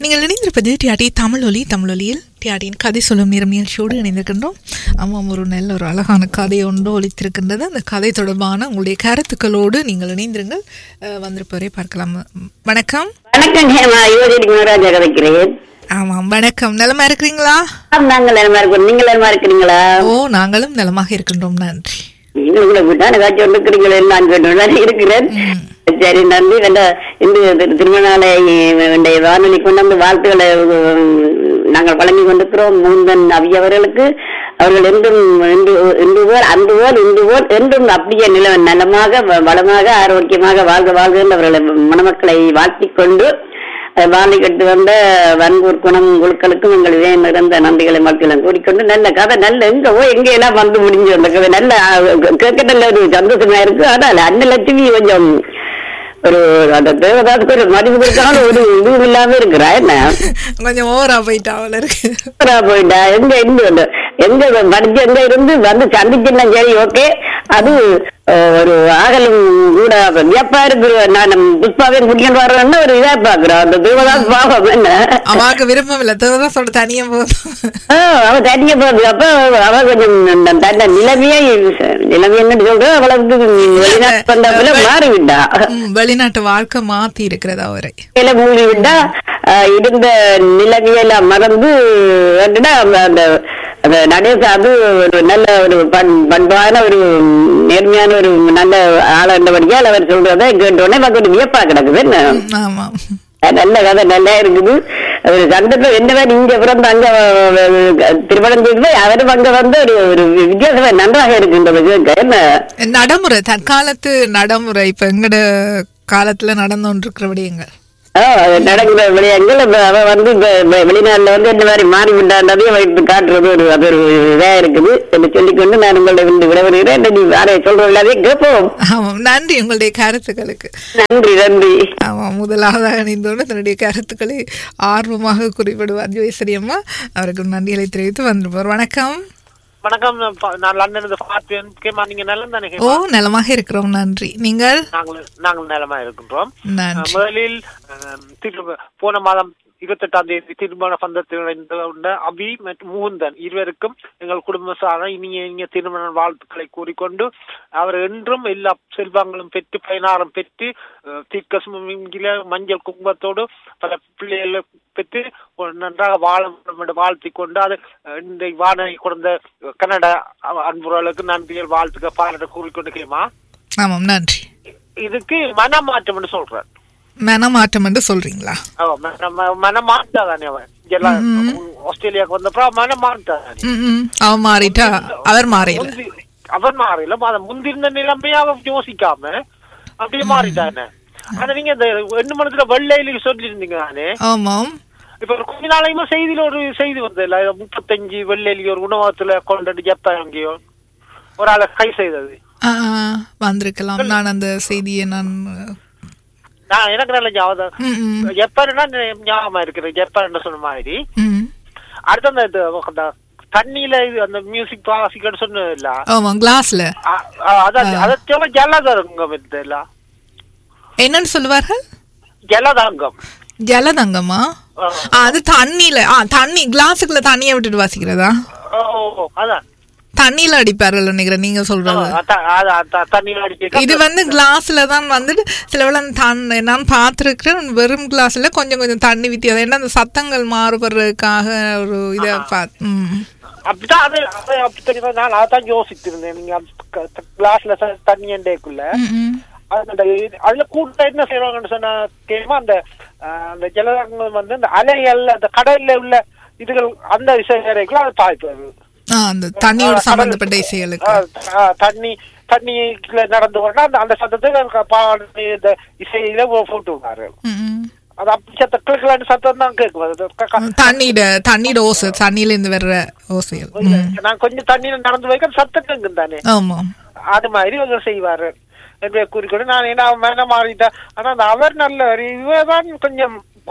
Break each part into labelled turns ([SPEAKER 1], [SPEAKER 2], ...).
[SPEAKER 1] நீங்கள் இணைந்திருப்பது டிஆடி தமிழொலி தமிழொலியில் டிஆடியின் கதை சொல்லும் நேரம் நிகழ்ச்சியோடு இணைந்திருக்கின்றோம் ஆமாம் ஒரு நல்ல ஒரு அழகான கதை ஒன்று ஒலித்திருக்கின்றது அந்த கதை தொடர்பான உங்களுடைய கருத்துக்களோடு நீங்கள் இணைந்திருங்கள் அஹ், வந்திருப்பவரை பார்க்கலாம் வணக்கம்
[SPEAKER 2] வணக்கம் ஹேமா யுவதி குணராஜா கதைக்கிறேன்
[SPEAKER 1] ஆமாம் வணக்கம் நலமா இருக்கிறீங்களா
[SPEAKER 2] ஆம், நாங்கள் நலமா இருக்கோம் நீங்கள் நலமா இருக்கிறீங்களா
[SPEAKER 1] ஓ நாங்களும் நலமாக இருக்கின்றோம் நன்றி
[SPEAKER 2] நீங்கள் கூட விட்டான் ஏதாச்சும் ஒன்று இருக்கிறீங்களே நான் கேட்டு இருக்கிறேன் சரி நன்றி வேண்ட இந்த திரு- திருமண நாளை வேண்டிய வானொலி கொண்டு வந்து வாழ்த்துக்களை உம், நாங்கள் வழங்கி கொண்டிருக்கிறோம் மூந்தன் அவியவர்களுக்கு அவர்கள் என்றும் இன்று இன்று போல் அன்று போல் இன்று போல் என்றும் அப்படியே நில நலமாக வ- வளமாக ஆரோக்கியமாக வாழ்க வாழ்க என்று அவர்களை மணமக்களை வாழ்த்திக் கொண்டு அஹ், வாழை கட்டு வந்த வன்பூர் குணம் குழுக்களுக்கும் எங்கள் இதே நிறந்த நன்றிகளை மக்களும் கூறிக்கொண்டு நல்ல கதை நல்ல எங்க போய் எங்க எல்லாம் வந்து முடிஞ்சு அந்த கதை நல்ல அஹ், கேட்க நல்ல ஒரு சந்தோஷமா இருக்கு ஆனால் அன்னலட்சுமி கொஞ்சம் ஒரு அந்த தேவதாசுக்கு ஒரு மதிப்பு கொடுக்காம ஒரு இதுவும் இல்லாம இருக்கிறா என்ன
[SPEAKER 1] கொஞ்சம் ஓவரா போயிட்டா அவள இருக்கு
[SPEAKER 2] சூப்பரா போயிட்டா எங்க இருந்து எங்க படிச்சு எங்க இருந்து வந்து சந்திச்சுன்னா சரி ஓகே அது அஹ், ஒரு ஆகலும் கூட வியப்பா இருக்கு நான் புஷ்பாவே குட்டிகள் வர்றேன்னு ஒரு இதா பாக்குறோம் அந்த தேவதாஸ் பாவம் என்ன
[SPEAKER 1] அவாக்கு விருப்பம் இல்லை தேவதாசோட தனியா போதும்
[SPEAKER 2] ஆ, அவ தனியா போகுது அப்ப அவ கொஞ்சம் இந்த தன்னை நிலைமையே நிலைமைன்னு சொல்ற அவளுக்கு வெளிநாட்டு வந்தப்பல மாறிவிட்டா
[SPEAKER 1] ம், வெளிநாட்டு வாழ்க்கை மாத்தி இருக்கிறது அவரை
[SPEAKER 2] கீழே மூழ்கி விட்டா ஆ, இருந்த நிலைமையெல்லாம் மறந்து வந்துட்டா அந்த அந்த நடேச அது ஒரு நல்ல ஒரு பண் பண்பான ஒரு நேர்மையான ஒரு நல்ல ஆளண்டபடியால் அவர் சொல்றதை கேட்டோடனே நமக்கு ஒரு வியப்பா கிடக்குது என்ன
[SPEAKER 1] ம், ஆமாம்
[SPEAKER 2] நல்ல கதை நல்லா இருக்குது ஒரு சந்தர்ப்பம் என்ன மாதிரி இங்க பிறந்து அங்க அஹ், திருமணம் செய்து அவரும் அங்க வந்து ஒரு ஒரு வித்தியாசமா நன்றாக இருக்கின்றது கேட்க. என்ன
[SPEAKER 1] நடைமுறை தற்காலத்து நடைமுறை இப்ப எங்கட காலத்துல நடந்து கொண்டிருக்கிற விடயங்கள்
[SPEAKER 2] ஆ, நடக்கிற விளையாங்கள் இப்ப அவ வந்து இப்ப இப்ப வெளிநாட்டுல வந்து இந்த மாதிரி மாறி விட்டாண்டதையும் வைத்து காட்டுறது ஒரு அது ஒரு இதா இருக்குது என்று சொல்லிக்கொண்டு நான் உங்களை வந்து விடவிடுகிறேன் நீ வேற சொல்ற எல்லாத்தையும் கேட்போம்
[SPEAKER 1] ஆமாம் நன்றி உங்களுடைய கருத்துக்களுக்கு
[SPEAKER 2] நன்றி நன்றி
[SPEAKER 1] ஆமாம் முதலாவதாக இணைந்தோடு தன்னுடைய கருத்துக்களை ஆர்வமாக குறிப்பிடுவார் ஜோயஸ்வரி அம்மா அவருக்கு நன்றிகளை தெரிவித்து வந்திருப்பார் வணக்கம்
[SPEAKER 3] வணக்கம் நான் பா- நான் லண்டன் இருந்து பார்த்தேன் கேமா நீங்க நலம் தானே
[SPEAKER 1] ஓ
[SPEAKER 3] கேமா
[SPEAKER 1] நலமாக இருக்கிறோம் நன்றி நீங்கள்
[SPEAKER 3] நாங்கள் நாங்கள் நலமா இருக்கின்றோம்
[SPEAKER 1] நன்றி
[SPEAKER 3] அஹ், முதலில் அஹ், திரு- போன மாதம் இருபத்தெட்டாம் தேதி திருமண பந்தத்தில் இணைந்த அபி மற்றும் முகுந்தன் இருவருக்கும் எங்கள் குடும்ப சார இனிய இனிய திருமண வாழ்த்துக்களை கூறிக்கொண்டு அவர் என்றும் எல்லா செல்வங்களும் பெற்று பயனாரம் பெற்று அஹ், தீர்க்கசுமிங்கில மஞ்சள் குங்குமத்தோடு பல பிள்ளைகளை பெற்று ஒரு நன்றாக வாழ வேண்டும் என்று வாழ்த்திக் கொண்டு அது அஹ், இந்த வானனை கொடுத்த கன்னட அ- அன்புறவுகளுக்கு நன்றிகள் வாழ்த்துக்க பாராட்ட கூறிக்கொண்டு கேமா
[SPEAKER 1] ஆமாம் நன்றி
[SPEAKER 3] இதுக்கு மனமாற்றம் என்று சொல்றார்
[SPEAKER 1] மனமாற்றம் என்று சொல்றீங்களா
[SPEAKER 3] அவன் மன- ம- மனம் மாட்டாதானே அவன் எல்லாம் ஆஸ்திரேலியாவுக்கு வந்தப்பறம் மனம் மாட்டாதானே
[SPEAKER 1] ம், ம். அவன் மாறிட்டா அவர் மாறில
[SPEAKER 3] முந்தி அவன் மாறில அத முந்திருந்த நிலைமையை அவன் யோசிக்காம அப்படியே மாறிட்டானே ஆனா நீங்க இந்த ரெண்டு மணத்துல வெள்ளையில சொல்லியிருந்தீங்க தானே
[SPEAKER 1] ஆமாம்
[SPEAKER 3] இப்ப ஒரு கொஞ்ச நாளையுமா செய்தியில ஒரு செய்தி வந்தது இல்ல முப்பத்தஞ்சு வெள்ளையில ஒரு உணவகத்துல கொண்டு ஜப்பான் அங்கேயோ ஒரு ஆளை கை செய்தது
[SPEAKER 1] ஆ, ஆ, வந்திருக்கலாம் நான் அந்த செய்தியை நான்
[SPEAKER 3] நான் எனக்கு நல்ல ஞாபகம்
[SPEAKER 1] ம், ம்,
[SPEAKER 3] ஜப்பான்னா ஞாபகமா இருக்குது ஜப்பான் சொன்ன மாதிரி
[SPEAKER 1] ம்.
[SPEAKER 3] அடுத்து அந்த இது, அந்த தண்ணியில இது அந்த மியூசிக் வாசிக்கன்னு சொன்னது இல்ல
[SPEAKER 1] ஆமாம் கிளாஸ்ல
[SPEAKER 3] அ- அ- அதான் அதை சொல்ல ஜலதரங்கம் இல்ல
[SPEAKER 1] என்னன்னு சொல்லுவார்கள்
[SPEAKER 3] ஜலதரங்கம்
[SPEAKER 1] ஜலதங்கமா
[SPEAKER 3] ஆ.
[SPEAKER 1] ஆ, அது தண்ணியில ஆ தண்ணி கிளாஸுக்குள்ள தண்ணியை விட்டுட்டு வாசிக்கிறதா
[SPEAKER 3] ஓ, ஓ, ஓ, அதான்
[SPEAKER 1] தண்ணியில அடிப்பார்கள் நினைக்கிறேன் நீங்க சொல்றது
[SPEAKER 3] அதான், அதான், த- தண்ணியில அடிக்க
[SPEAKER 1] இது வந்து கிளாஸ்ல தான் வந்துட்டு சில வேளை அந்த தண் நான் பார்த்துருக்கிறேன் வெறும் கிளாஸ்ல கொஞ்சம் கொஞ்சம் தண்ணி வித்தியாசம் ஏன்னா அந்த சத்தங்கள் மாறுபடுறதுக்காக ஒரு இதை பார்த்து ம்
[SPEAKER 3] அப்படிதான் அது அது அப்படி தெரியுமா நான் அதான் யோசிச்சிருந்தேன் நீங்க கிளாஸ்ல தண்ணி எண்டேக்குள்ள
[SPEAKER 1] ம், ம்.
[SPEAKER 3] அந்த இது- அதுல கூட்ட என்ன செய்வாங்கன்னு சொன்னா தெரியுமா அந்த அஹ், அந்த ஜலதரங்கம் வந்து அந்த அலைகள் அந்த கடல்ல உள்ள இதுகள் அந்த விஷயங்களுக்குள்ள அது பாய்ப்பு
[SPEAKER 1] ஆ அந்த தண்ணியோட சம்பந்தப்பட்ட இசைகளுக்கு
[SPEAKER 3] ஆ, ஆ, தண்ணி தண்ணிக்குள்ள நடந்து கொண்டா அந்த அந்த சத்தத்துக்கு பாடு இந்த இசையில போ- போட்டு விடுவாரு
[SPEAKER 1] ம், ம்.
[SPEAKER 3] அது அப்படி சத்த கிளக்கிலான்னு சத்தம் தான் கேட்கும் அது க- க-
[SPEAKER 1] தண்ணியிட தண்ணியோட ஓசை தண்ணியில இருந்து வர்ற ஓசைகள் ம்.
[SPEAKER 3] நான் கொஞ்சம் தண்ணியில நடந்து வைக்க சத்தம் கேட்கும் தானே
[SPEAKER 1] ஆமாம்
[SPEAKER 3] அது மாதிரி இவர் செய்வாரு என்று கூறிக்கொண்டு நான் என்ன அவன் மேல மாறிட்டேன் ஆனா அந்த அவர் நல்லவர் இவர்தான் கொஞ்சம்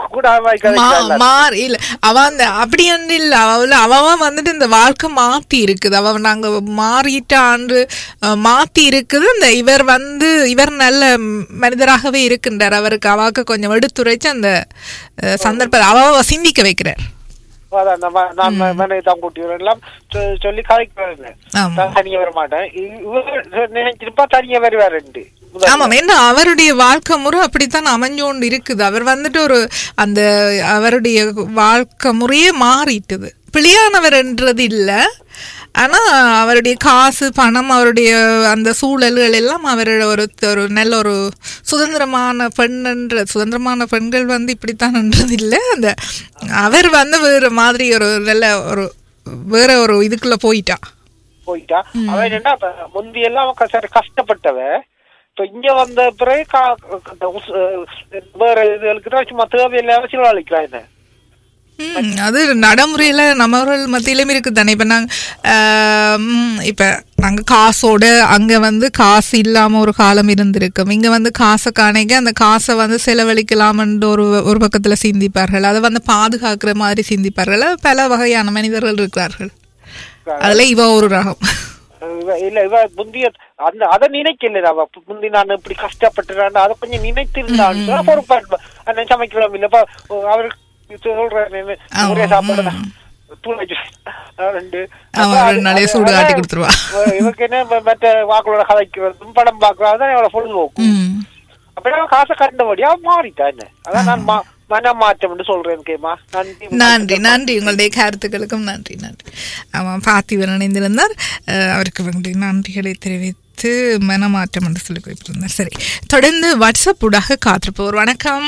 [SPEAKER 3] கூட
[SPEAKER 1] மா- மாறி இல்ல அவ அந்த அப்படி ஒன்று இல்ல அவள அவன் வந்துட்டு இந்த வாழ்க்கை மாத்தி இருக்குது அவ நாங்க மாறிட்டாண்டு அஹ், மாத்தி இருக்குது இந்த இவர் வந்து இவர் நல்ல மனிதராகவே இருக்கின்றார் அவருக்கு அவாக்கு கொஞ்சம் எடுத்துரைச்சு அந்த அஹ், சந்தர்ப்ப அவ சிந்திக்க வைக்கிறார்
[SPEAKER 3] அதான் நம்ம நான் மனைவி தான் கூட்டி வரலாம் சொ- சொல்லி கதைக்கு வரேன்
[SPEAKER 1] ஆமா.
[SPEAKER 3] நான் தனியா வர மாட்டேன் இ- இவர் நினைச்சிருப்பா தனியா வருவாருண்டு
[SPEAKER 1] ஆமாம் என்ன அவருடைய வாழ்க்கை முறை அப்படித்தான் அமைஞ்சோண்டு இருக்குது அவர் வந்துட்டு ஒரு அந்த அவருடைய வாழ்க்கை முறையே மாறிட்டுது பிழையானவர்ன்றது இல்லை ஆனா அவருடைய காசு பணம் அவருடைய அந்த சூழல்கள் எல்லாம் அவரோட ஒரு ஒரு நல்ல ஒரு சுதந்திரமான பெண்ன்ற சுதந்திரமான பெண்கள் வந்து இப்படித்தான்ன்றது இல்லை அந்த அவர் வந்து வேறு மாதிரி ஒரு நல்ல ஒரு வேற ஒரு இதுக்குள்ள போயிட்டா
[SPEAKER 3] போயிட்டா அவன் என்னன்னா இப்ப முந்தி எல்லாம் அவன் கஷ்ட- கஷ்டப்பட்டவ இப்ப இங்க வந்த பிறகு கா- இந்த உஸ்- வேற இதுகளுக்கு தான் சும்மா தேவையில்லாம செலவழிக்கிறான் என்ன
[SPEAKER 1] ம், அது நடைமுறையில் நம்மவர்கள் மத்தியிலும் இருக்குது தானே இப்போ நாங்கள் இப்போ நாங்கள் காசோட அங்கே வந்து காசு இல்லாமல் ஒரு காலம் இருந்திருக்கும் இங்கே வந்து காசை காணிக்க அந்த காசை வந்து செலவழிக்கலாம்ன்ற ஒரு ஒரு பக்கத்தில் சிந்திப்பார்கள் அதை வந்து பாதுகாக்கிற மாதிரி சிந்திப்பார்கள் பல வகையான மனிதர்கள் இருக்கிறார்கள் அதில் இவ ஒரு ரகம்
[SPEAKER 3] இவ- இல்ல இவ முந்திய அந்த அதை நினைக்கல அவ முந்தி நான் இப்படி கஷ்டப்பட்டுறான் அதை கொஞ்சம் நினைத்திருந்தான் பொறுப்பா அந்த சமைக்கலாம் இல்லப்பா அவருக்கு சொல்றேன் என்ன,
[SPEAKER 1] ஆமா,
[SPEAKER 3] ஒரே சாப்பாடு
[SPEAKER 1] ம்.
[SPEAKER 3] தூள் ரெண்டு
[SPEAKER 1] அவன்
[SPEAKER 3] அப்ப
[SPEAKER 1] ரெண்டு
[SPEAKER 3] அது-
[SPEAKER 1] நாளையே சூடு
[SPEAKER 3] அதான்
[SPEAKER 1] காட்டி கொடுத்துருவா.
[SPEAKER 3] இவருக்கு என்ன ம- மற்ற வாக்களோட கதைக்கிறதும் படம் பாக்குறது தான் எவ்வளவு பொழுதுபோக்கும்
[SPEAKER 1] ம்
[SPEAKER 3] அப்படியே அவன் காசை கண்டபடியா மாறிட்டா என்ன அதான் நான் மா- மன மாற்றம் சொல்றேன் கேமா நன்றி
[SPEAKER 1] நன்றி நன்றி உங்களுடைய கருத்துக்களுக்கும் நன்றி நன்றி அவன் பார்த்திபன் இணைந்திருந்தார் அஹ், அவருக்கு உங்களுடைய நன்றிகளை தெரிவித்து மனமாற்றம் என்று சொல்லி குறிப்பிட்டிருந்தார் சரி தொடர்ந்து வாட்ஸ்அப் ஊடாக காத்திருப்போர் வணக்கம்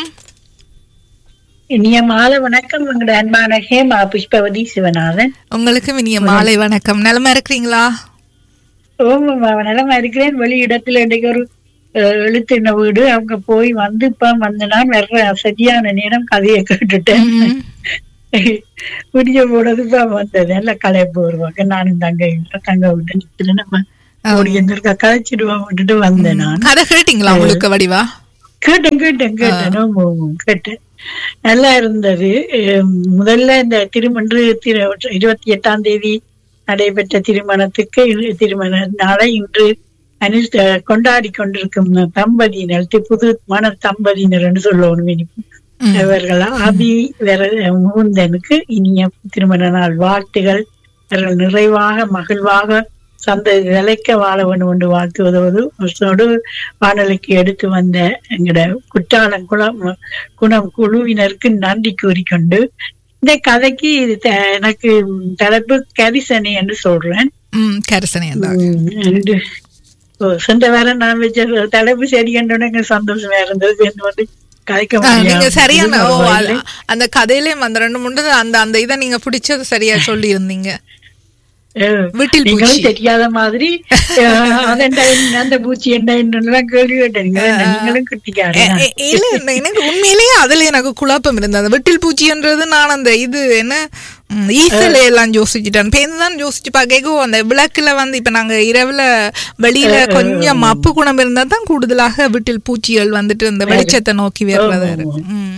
[SPEAKER 4] இனிய மாலை வணக்கம் எங்களோட அன்பான ஹேமா புஷ்பவதி சிவநாதன்
[SPEAKER 1] உங்களுக்கு இனிய மாலை வணக்கம் நலமா இருக்கிறீங்களா
[SPEAKER 4] ஓமம்மா நலமா இருக்கிறேன் வெளி இடத்துல இன்னைக்கு ஒரு அஹ், எழுத்தின வீடு அவங்க போய் வந்து இப்ப வந்து நான் வர்ற சரியான நேரம் கதையை கேட்டுட்டேன்
[SPEAKER 1] ம்.
[SPEAKER 4] முடிய போனது இப்ப வந்தது எல்லாம் களைப்பு வருவாங்க நானும் தங்க தங்க விட்டு நித்துல நம்ம ஓடி எந்திருக்க கதைச்சிடுவோம் விட்டுட்டு வந்தேன் நான்
[SPEAKER 1] கதை கேட்டீங்களா உங்களுக்கு வடிவா
[SPEAKER 4] கேட்டேன் கேட்டேன் கேட்டேன் ஆமா, ஆமா, கேட்டேன் நல்லா இருந்தது அஹ் முதல்ல இந்த திருமன்று திரு இருபத்தி எட்டாம் தேதி நடைபெற்ற திருமணத்துக்கு இன்று திருமண நாளை இன்று அனு கொண்டாடி கொண்டிருக்கும் தம்பதியினர் தி- புது மன தம்பதியினர் என்று சொல்லணும் இனி.
[SPEAKER 1] ம்.
[SPEAKER 4] அவர்கள் ஆதி வேற முகுந்தனுக்கு இனிய திருமண நாள் வாழ்த்துகள் அவர்கள் நிறைவாக மகிழ்வாக சந்த நிலைக்க வாழ வேண்டும் என்று வாழ்த்துவதோடு அதோடு வானொலிக்கு எடுத்து வந்த எங்கட குற்றாலம் குளம் குணம் குழுவினருக்கு நன்றி கூறிக்கொண்டு இந்த கதைக்கு இது த- எனக்கு தலைப்பு கரிசனை என்று சொல்றேன்
[SPEAKER 1] ம் கரிசனை தான்
[SPEAKER 4] உம், ரெண்டு- ஓ, சென்ற வாரம் நான் வச்ச தலைப்பு சரி கண்டோன்னு எனக்கு சந்தோஷமா இருந்தது என்று வந்து கதைக்க
[SPEAKER 1] ஆ, நீங்க
[SPEAKER 4] முடியாது.
[SPEAKER 1] சரியான ஓ,
[SPEAKER 4] பரவாயில்லை.
[SPEAKER 1] அது- அந்த கதையிலேயும் அந்த ரெண்டு மூணு அந்த அந்த இதை நீங்க பிடிச்சது சரியா சொல்லி இருந்தீங்க
[SPEAKER 4] அஹ்,
[SPEAKER 1] வீட்டில்
[SPEAKER 4] நீங்களும்
[SPEAKER 1] பூச்சி
[SPEAKER 4] தெரியாத மாதிரி அஹ், அதெண்டா என்ன, அந்த பூச்சி என்ன என்னெல்லாம் கேள்வி கேட்டீங்க நீங்களும் கிட்டிக்காரன்
[SPEAKER 1] எ- எ- இல்ல இல்ல, எனக்கு உண்மையிலேயே அதுல எனக்கு குழப்பம் இருந்தது அந்த வெட்டில் பூச்சின்றது நான் அந்த இது என்ன ம், ஈசல எல்லாம் யோசிச்சுட்டேன் பேருந்து தான் யோசிச்சு பாக்கோ அந்த விளக்குல வந்து இப்ப நாங்க இரவுல வெளியில கொஞ்சம் மப்பு குணம் இருந்தா தான் கூடுதலாக வீட்டில் பூச்சிகள் வந்துட்டு இந்த வெளிச்சத்தை நோக்கி வர்றது ம்.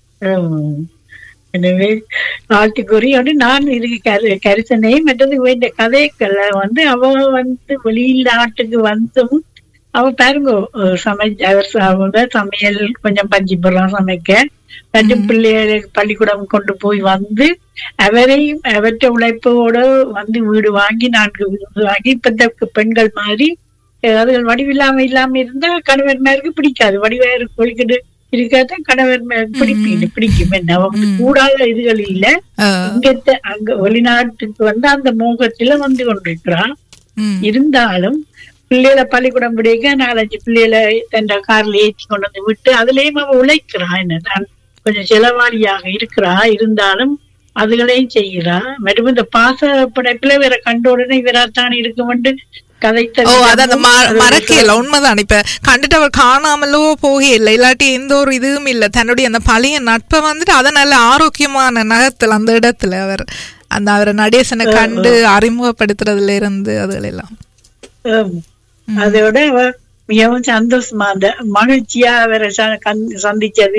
[SPEAKER 4] ஆம். எனவே ஆட்டுக்குறியோடு நான் இதுக்கு கரு கரிசனை மற்றது இந்த கதைகளை வந்து அவ வந்து வெளிநாட்டுக்கு வந்தும் அவ பாருங்க அஹ் சமை அவர் ச- அவங்க சமையல் கொஞ்சம் பஞ்சு போடுறான் சமைக்க ரெண்டு பிள்ளைகளை பள்ளிக்கூடம் கொண்டு போய் வந்து அவரையும் அவற்ற உழைப்போட வந்து வீடு வாங்கி நான்கு வீடு வாங்கி இப்ப இந்த பெண்கள் மாதிரி அஹ் அதுகள் வடிவில்லாம இல்லாம இருந்தா கணவன்மாருக்கு பிடிக்காது வடிவாயிரு கொழிக்கிட்டு இருக்காத கணவர் பிடிப்பீங்க பிடிக்கும் என்ன அவங்களுக்கு கூடாத இதுகள் இல்ல
[SPEAKER 1] ஆ,
[SPEAKER 4] இங்கத்த அங்க வெளிநாட்டுக்கு வந்து அந்த மோகத்துல வந்து கொண்டிருக்கிறான்
[SPEAKER 1] ம்.
[SPEAKER 4] இருந்தாலும் பிள்ளைகளை பள்ளிக்கூடம் பிடிக்க நாலஞ்சு பிள்ளைகளை தன் கார்ல ஏற்றி கொண்டு வந்து விட்டு அதுலயும் அவ உழைக்கிறான் என்ன தான் கொஞ்சம் செலவாளியாக இருக்கிறா இருந்தாலும் அதுகளையும் செய்கிறா மற்றும் இந்த பாச படைப்புல வேற கண்ட உடனே இவராத்தான் இருக்கும் கதைத்த
[SPEAKER 1] ஓ அது அந்த
[SPEAKER 4] விதமும்,
[SPEAKER 1] ம-
[SPEAKER 4] அது
[SPEAKER 1] மறக்கல உண்மைதான் இப்ப கண்டுட்டு அவர் காணாமலோ போக இல்லை இல்லாட்டி எந்த ஒரு இதுவும் இல்லை தன்னுடைய அந்த பழைய நட்பை வந்துட்டு அதை நல்ல ஆரோக்கியமான நகத்துல அந்த இடத்துல அவர் அந்த அவரை நடேசனை கண்டு அறிமுகப்படுத்துறதுல இருந்து அதுகளெல்லாம்
[SPEAKER 4] ஆம். அதோட அவ மிகவும் சந்தோஷமா அந்த மகிழ்ச்சியா அவரை ச- கண்- சந்திச்சது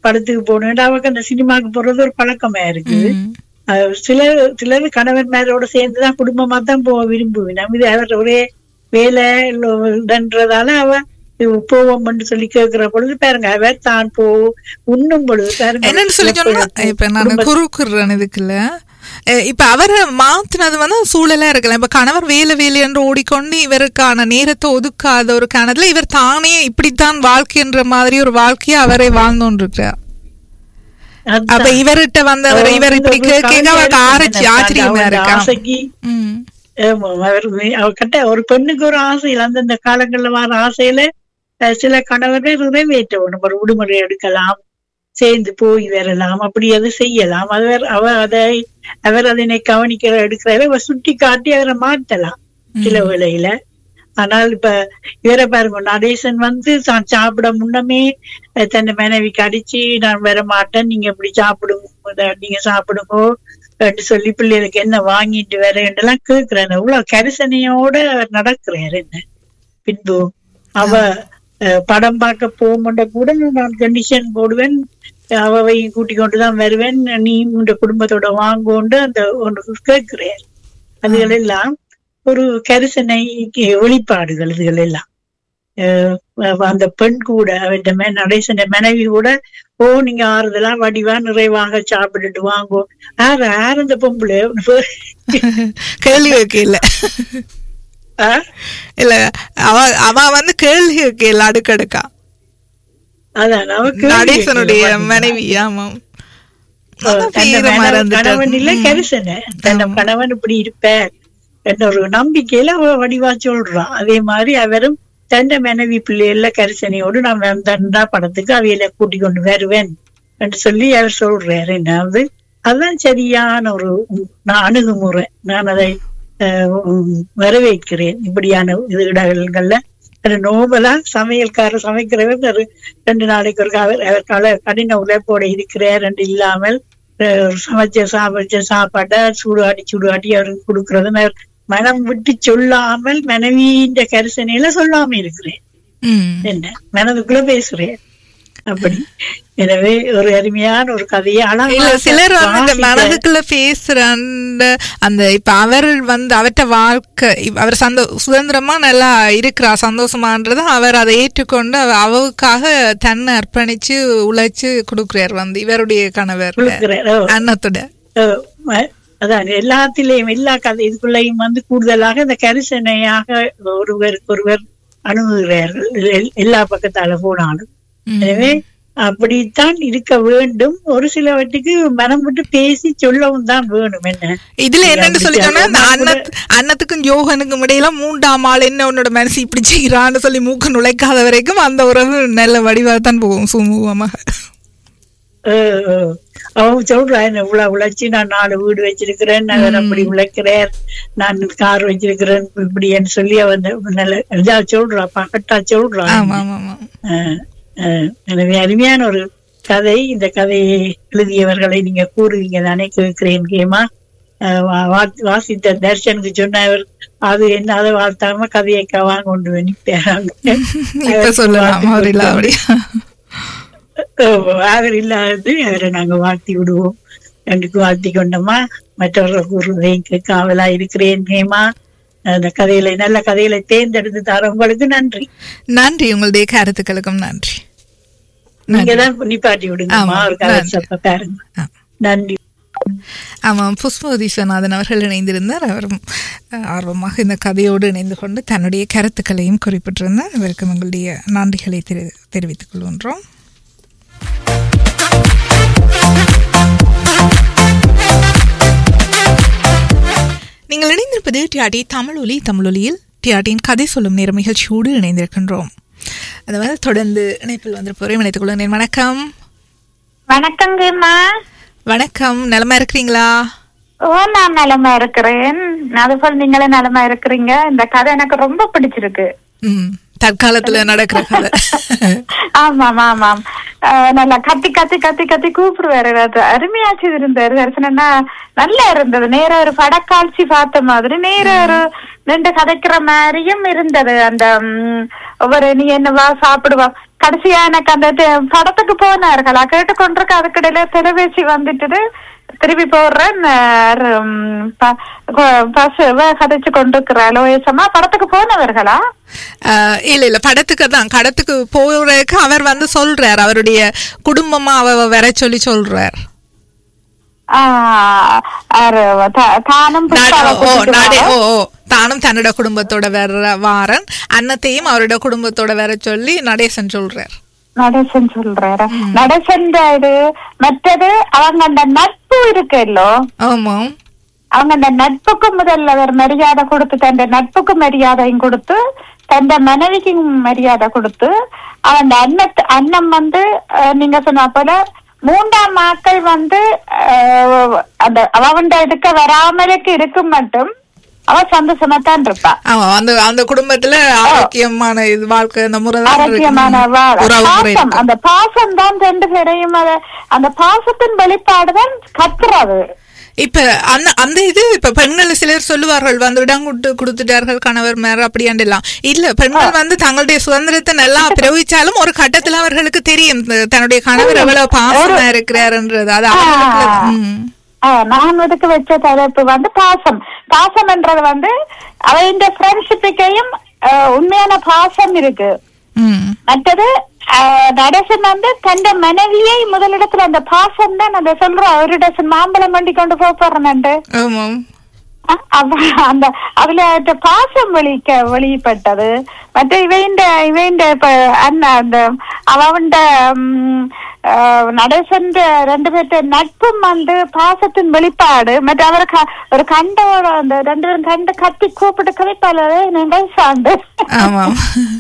[SPEAKER 4] படத்துக்கு போகணும் அவருக்கு அந்த சினிமாக்கு போறது ஒரு பழக்கமா இருக்குது
[SPEAKER 1] ம்.
[SPEAKER 4] அஹ் சில சிலர் கணவன்மாரோட சேர்ந்துதான் குடும்பமா தான் போக விரும்புவேன் இது அவர் ஒரே வேலை இல்லன்றதால அவ போவோம்னு சொல்லி கேட்கிற பொழுது பாருங்க அவர் தான் போ உண்ணும் பொழுது பாருங்க
[SPEAKER 1] என்னன்னு சொல்லி சொன்னா இப்ப நான்
[SPEAKER 4] குடும்ப-
[SPEAKER 1] குறுக்குறேன் இதுக்குள்ள அஹ் இப்ப அவரை மாத்துனது வந்து சூழலா இருக்கலாம் இப்ப கணவர் வேலை வேலை என்று ஓடிக்கொண்டு இவருக்கான நேரத்தை ஒதுக்காத ஒரு காரணத்துல இவர் தானே இப்படித்தான் வாழ்க்கைன்ற மாதிரி ஒரு வாழ்க்கையை அவரே வாழ்ந்தோன்னு இருக்கிறார்
[SPEAKER 4] அதான்.
[SPEAKER 1] அப்ப இவர்கிட்ட வந்தவர்
[SPEAKER 4] அவர்
[SPEAKER 1] இவர் இப்படி
[SPEAKER 4] வந்து
[SPEAKER 1] கேட்க
[SPEAKER 4] கவிஞர்
[SPEAKER 1] அவருக்கு ஆராய்ச்சி
[SPEAKER 4] என்ன
[SPEAKER 1] ஆச்சரியமா
[SPEAKER 4] அவரோட
[SPEAKER 1] இருக்கா
[SPEAKER 4] ஆசைக்கு
[SPEAKER 1] ம்
[SPEAKER 4] ஆமா, அவர் வே- அவர் கட்ட ஒரு பெண்ணுக்கு ஒரு ஆசையில் அந்தந்த காலங்கள்ல வர ஆசையில அஹ், சில கணவர்கள் நிறைவேற்ற வேணும் ஒரு விடுமுறை எடுக்கலாம் சேர்ந்து போய் வரலாம் அப்படி அது செய்யலாம் அவர் அவர் அதை அவர் அதனை கவனிக்கிற எடுக்கிறத அவர் சுட்டி காட்டி அவரை மாற்றலாம் சில வேளையில ஆனால் இப்ப இவரை பாருங்க நடேசன் வந்து தான் சாப்பிட முன்னமே அஹ், தன் மனைவிக்கு அடிச்சு நான் வர மாட்டேன் நீங்க இப்படி சாப்பிடுங்க இத நீங்க சாப்பிடுங்க அப்படின்னு சொல்லி பிள்ளைகளுக்கு என்ன வாங்கிட்டு வரேன்லாம் கேக்குறேன் அவ்வளவு கரிசனையோட அவர் நடக்கிறார் என்ன பின்பு அவ அஹ், படம் பார்க்க போக கூட நான் கண்டிஷன் போடுவேன் அவையும் கூட்டி கொண்டு தான் வருவேன் நீ உங்க குடும்பத்தோட வாங்கோண்டு அந்த ஒன்று கேட்கிறேன் அதுகள் எல்லாம் ஒரு கரிசனை வெளிப்பாடுகள் இதுகள் எல்லாம் அஹ் அந்த பெண் கூட அவன் மே நடேசன் மனைவி கூட ஓ நீங்க ஆறுதலா வடிவா நிறைவாக சாப்பிட்டுட்டு வாங்கோ யார் யார் அந்த பொம்பளை
[SPEAKER 1] கேள்வி வைக்கல
[SPEAKER 4] ஆ?
[SPEAKER 1] இல்ல அவ அவ வந்து கேள்வி வைக்கல அடுக்கடுக்கா
[SPEAKER 4] அதான் அவ
[SPEAKER 1] நடேசனுடைய மனைவி ஆமாம் அதான்
[SPEAKER 4] தன்னை
[SPEAKER 1] பேரை
[SPEAKER 4] மன-
[SPEAKER 1] மறந்துட்டேன்.
[SPEAKER 4] கணவன் இல்ல
[SPEAKER 1] ம்.
[SPEAKER 4] கரிசனை தன்னை கணவன் இப்படி இருப்பார் என்ற ஒரு நம்பிக்கையில அவ வடிவா சொல்றான் அதே மாதிரி அவரும் தன்னை மனைவி பிள்ளைகள கரிசனையோடு நான் வந்தா படத்துக்கு அவையில கூட்டி கொண்டு வருவேன் என்று சொல்லி அவர் சொல்றாரு என்னாவது அதான் சரியான ஒரு உம், நான் அணுகுமுறை நான் அதை அஹ், உம், வரவேற்கிறேன் இப்படியான இது இடங்கள்ல அது நோபலா சமையல்காரர் சமைக்கிறவர் ஒரு ரெண்டு நாளைக்கு ஒரு அவர் அவர் கல கடின உழைப்போட இருக்கிறார் என்று இல்லாமல் அஹ், சமைச்ச சமைச்ச சாப்பாட்டை சூடாட்டி சூடாட்டி அவருக்கு கொடுக்கறதும் அவர் மனம் விட்டு சொல்லாமல் மனைவியின் கரிசனையில சொல்லாம இருக்கிறேன்
[SPEAKER 1] ம்.
[SPEAKER 4] என்ன மனதுக்குள்ள பேசுறேன் அப்படி எனவே ஒரு அருமையான ஒரு கதையை
[SPEAKER 1] இல்ல
[SPEAKER 4] அழகா
[SPEAKER 1] சிலர் வந்து இந்த
[SPEAKER 4] வாசிக்க-
[SPEAKER 1] மனதுக்குள்ள பேசுற அந்த அந்த இப்ப அவர் வந்து அவர்ட்ட வாழ்க்கை இவ்- அவர் சந்தோ சுதந்திரமா நல்லா இருக்கிறா சந்தோஷமான்றது அவர் அதை ஏற்றுக்கொண்டு அவ- அவவுக்காக தன்னை அர்ப்பணிச்சு உழைச்சு கொடுக்கிறார் வந்து இவருடைய கணவர்
[SPEAKER 4] கொடுக்கிறேன். ஓ.
[SPEAKER 1] அன்னத்தோட
[SPEAKER 4] அஹ் ம- அதான் எல்லாத்திலையும் எல்லா கதை இதுக்குள்ளேயும் வந்து கூடுதலாக இந்த கரிசனையாக ஒருவருக்கு ஒருவர் அணுகுகிறார்கள் எல்- எல்லா பக்கத்தால போனாலும்
[SPEAKER 1] ம்.
[SPEAKER 4] எனவே அப்படித்தான் இருக்க வேண்டும் ஒரு சிலவற்றுக்கு மனம் விட்டு பேசி சொல்லவும் தான் வேணும் என்ன
[SPEAKER 1] இதுல என்னன்னு
[SPEAKER 4] அப்படி
[SPEAKER 1] சொல்லி சொன்னா இந்த
[SPEAKER 4] சொன்னா
[SPEAKER 1] அன்னத் அன்னத்துக்கும் யோகனுக்கும் இடையில மூன்றாம் ஆள் என்ன உன்னோட மனசு இப்படி செய்யறான்னு சொல்லி மூக்கு நுழைக்காத வரைக்கும் அந்த உறவு நல்ல வடிவா தான் போகும் சுமூகமாக
[SPEAKER 4] அஹ் அஹ் அவன் சொல்றான் என்ன இவ்வளவு உழைச்சி நான் நாலு வீடு வச்சிருக்கிறேன் நான் அப்படி உழைக்கிறேன் நான் கார் வச்சிருக்கிறேன் இப்படின்னு சொல்லி அவன் நல்ல இதா சொல்றா பகட்டா சொல்றான்
[SPEAKER 1] ஆமா ஆமா ஆமா
[SPEAKER 4] அஹ் அஹ் எனவே அருமையான ஒரு கதை இந்த கதையை எழுதியவர்களை நீங்க கூறுவீங்க தானே கேட்கிறேன் கேமா அஹ் வா- வா- வாசித்த தர்ஷனுக்கு சொன்னவர் அது என்ன அதை வாழ்த்தாம கதையை கவாங்க கொண்டு நிற்பாங்க
[SPEAKER 1] இப்ப சொல்லலாம் அவர் இல்ல அப்படியா
[SPEAKER 4] அவர் இல்லாதது அவரை நாங்க வாழ்த்தி விடுவோம் ரெண்டுக்கு வாழ்த்தி கொண்டோமா மற்றவர்கள் கூறுவதையும் கேட்க ஆவலா இருக்கிறேன் கேமா அந்த கதைகளை நல்ல கதைகளை தேர்ந்தெடுத்து தரவங்களுக்கு நன்றி
[SPEAKER 1] நன்றி உங்களுடைய கருத்துக்களுக்கும் நன்றி
[SPEAKER 4] நீங்க தான் நிப்பாட்டி விடுங்கம்மா
[SPEAKER 1] ஆமா,
[SPEAKER 4] ஒரு கதை
[SPEAKER 1] நன்றி.
[SPEAKER 4] சப்ப பாருங்க
[SPEAKER 1] ஆ.
[SPEAKER 4] நன்றி
[SPEAKER 1] ஆமாம் புஷ்பவதி விஸ்வநாதன் அவர்கள் இணைந்திருந்தார் அவரும் அஹ், ஆர்வமாக இந்த கதையோடு இணைந்து கொண்டு தன்னுடைய கருத்துக்களையும் குறிப்பிட்டிருந்தார் அவருக்கு உங்களுடைய நன்றிகளை தெரி தெரிவித்துக் கொள்கின்றோம் நீங்கள் இணைந்திருப்பது டிஆர்டி தமிழொலி தமிழொலியில் டிஆர்டியின் கதை சொல்லும் நேரம் நிகழ்ச்சியோடு இணைந்திருக்கின்றோம் அதாவது தொடர்ந்து இணைப்பில் வந்திருப்பவரையும் இணைத்துக் கொள்கிறேன் வணக்கம்
[SPEAKER 5] வணக்கங்கம்மா
[SPEAKER 1] வணக்கம் நலமா இருக்கிறீங்களா
[SPEAKER 5] ஓ நான் நலமா இருக்கிறேன் அதுபோல் நீங்களும் நலமா இருக்கிறீங்க இந்த கதை எனக்கு ரொம்ப பிடிச்சிருக்கு
[SPEAKER 1] ம் தற்காலத்துல நடக்கிற கதை
[SPEAKER 5] ஆமாம் ஆமாம் அஹ் நல்லா கத்தி கத்தி கத்தி கத்தி கூப்பிடுவாரு அது அருமையாச்சு இருந்தாரு தரிசனம்னா நல்லா இருந்தது நேர ஒரு படக்காட்சி பார்த்த மாதிரி நேர ஒரு நின்று கதைக்கிற மாதிரியும் இருந்தது அந்த ம், ஒவ்வொரு நீ என்னவா சாப்பிடுவா கடைசியா எனக்கு அந்த ட- படத்துக்கு போனார்களா கேட்டுக்கொண்டிருக்க அதுக்கிடையில தொலைபேசி வந்துட்டு திருப்பி போடுறேன் பஸ் கதைச்சு கொண்டிருக்கிறாள் ஓஎஸ்எம்மா படத்துக்கு போனவர்களா
[SPEAKER 1] அஹ், இல்ல இல்ல படத்துக்கு தான் கடத்துக்கு போறதுக்கு அவர் வந்து சொல்றார் அவருடைய குடும்பமா அவ வர சொல்லி சொல்றார்
[SPEAKER 5] ஆஹ் ஆரு, தா- தானும்
[SPEAKER 1] நட-
[SPEAKER 5] புஷ்பாவை
[SPEAKER 1] ஓ
[SPEAKER 5] கூட்டிட்டு
[SPEAKER 1] நட
[SPEAKER 5] வரா.
[SPEAKER 1] ஓ ஓ தானும் தன்னோட குடும்பத்தோட வர வாரன் அன்னத்தையும் அவரோட குடும்பத்தோட வர சொல்லி நடேசன் சொல்றார்
[SPEAKER 5] நடேசன் சொல்றாரு நடேசன் இது மற்றது அவங்க அந்த நட்பு இருக்குல்லோ
[SPEAKER 1] ஆமாம்
[SPEAKER 5] அவங்க அந்த நட்புக்கு முதல்ல அவர் மரியாதை கொடுத்து தன் நட்புக்கு மரியாதையும் கொடுத்து தன் மனைவிக்கும் மரியாதை கொடுத்து அவன் அண்ணத் அண்ணன் வந்து அஹ், நீங்க சொன்ன போல மூன்றாம் ஆட்கள் வந்து அஹ், அந்த அவன் இதுக்கு வராமலுக்கு இருக்கும் மட்டும் அவ சந்தோஷமா தான் இருப்பா
[SPEAKER 1] ஆமா அந்த அந்த குடும்பத்துல ஆரோக்கியமான இது வாழ்க்கை அந்த முறை தான்
[SPEAKER 5] ஆரோக்கியமான
[SPEAKER 1] இருக்கு.
[SPEAKER 5] வா-
[SPEAKER 1] உறவு முறை
[SPEAKER 5] பாசம்
[SPEAKER 1] இருக்கு.
[SPEAKER 5] அந்த பாசம் தான் ரெண்டு பேரையும் அத- அந்த பாசத்தின் வெளிப்பாடுதான் கத்துறது
[SPEAKER 1] இப்ப அந்த அந்த இது இப்ப பெண்கள் சிலர் சொல்லுவார்கள் வந்து இடம் கொடுத்து கொடுத்துட்டார்கள் கணவர் மேல அப்படியாண்டெல்லாம் இல்ல பெண்கள் வந்து தங்களுடைய சுதந்திரத்தை நல்லா பிரயோகிச்சாலும் ஒரு கட்டத்துல அவர்களுக்கு தெரியும் த- தன்னுடைய கணவர் எவ்வளவு பாசமா இருக்கிறாருன்றது அது அவர்களுக்கு ம்.
[SPEAKER 5] ஆஹ் நான் இதுக்கு வச்ச தலைப்பு வந்து பாசம் பாசம் என்றது வந்து அவையின் ஃப்ரெண்ட்ஷிப்புக்கையும் உண்மையான பாசம் இருக்கு
[SPEAKER 1] ம்.
[SPEAKER 5] மற்றது ஆஹ், நடேசன் வந்து தன் மனைவியை முதலிடத்துல அந்த பாசம் தான் அந்த சொல்ற ஒரு டசன் மாம்பழம் வண்டி கொண்டு போறேன்ட்டு
[SPEAKER 1] ஆமாம்
[SPEAKER 5] அந்த அதுல அந்த பாசம் வெளிக்க வெளிப்பட்டது மற்ற இவைண்ட இவைண்ட இப்ப அண்ணா அந்த அவண்ட நடேசன் ரெண்டு பேர்த்த நட்பும் வந்து பாசத்தின் வெளிப்பாடு மற்ற அவர் க- ஒரு கண்டோட அந்த ரெண்டு பேரும் கண்டு கத்தி கூப்பிட்டு கதைப்பாளரே நீங்கள் சாண்டு
[SPEAKER 1] ஆமாம்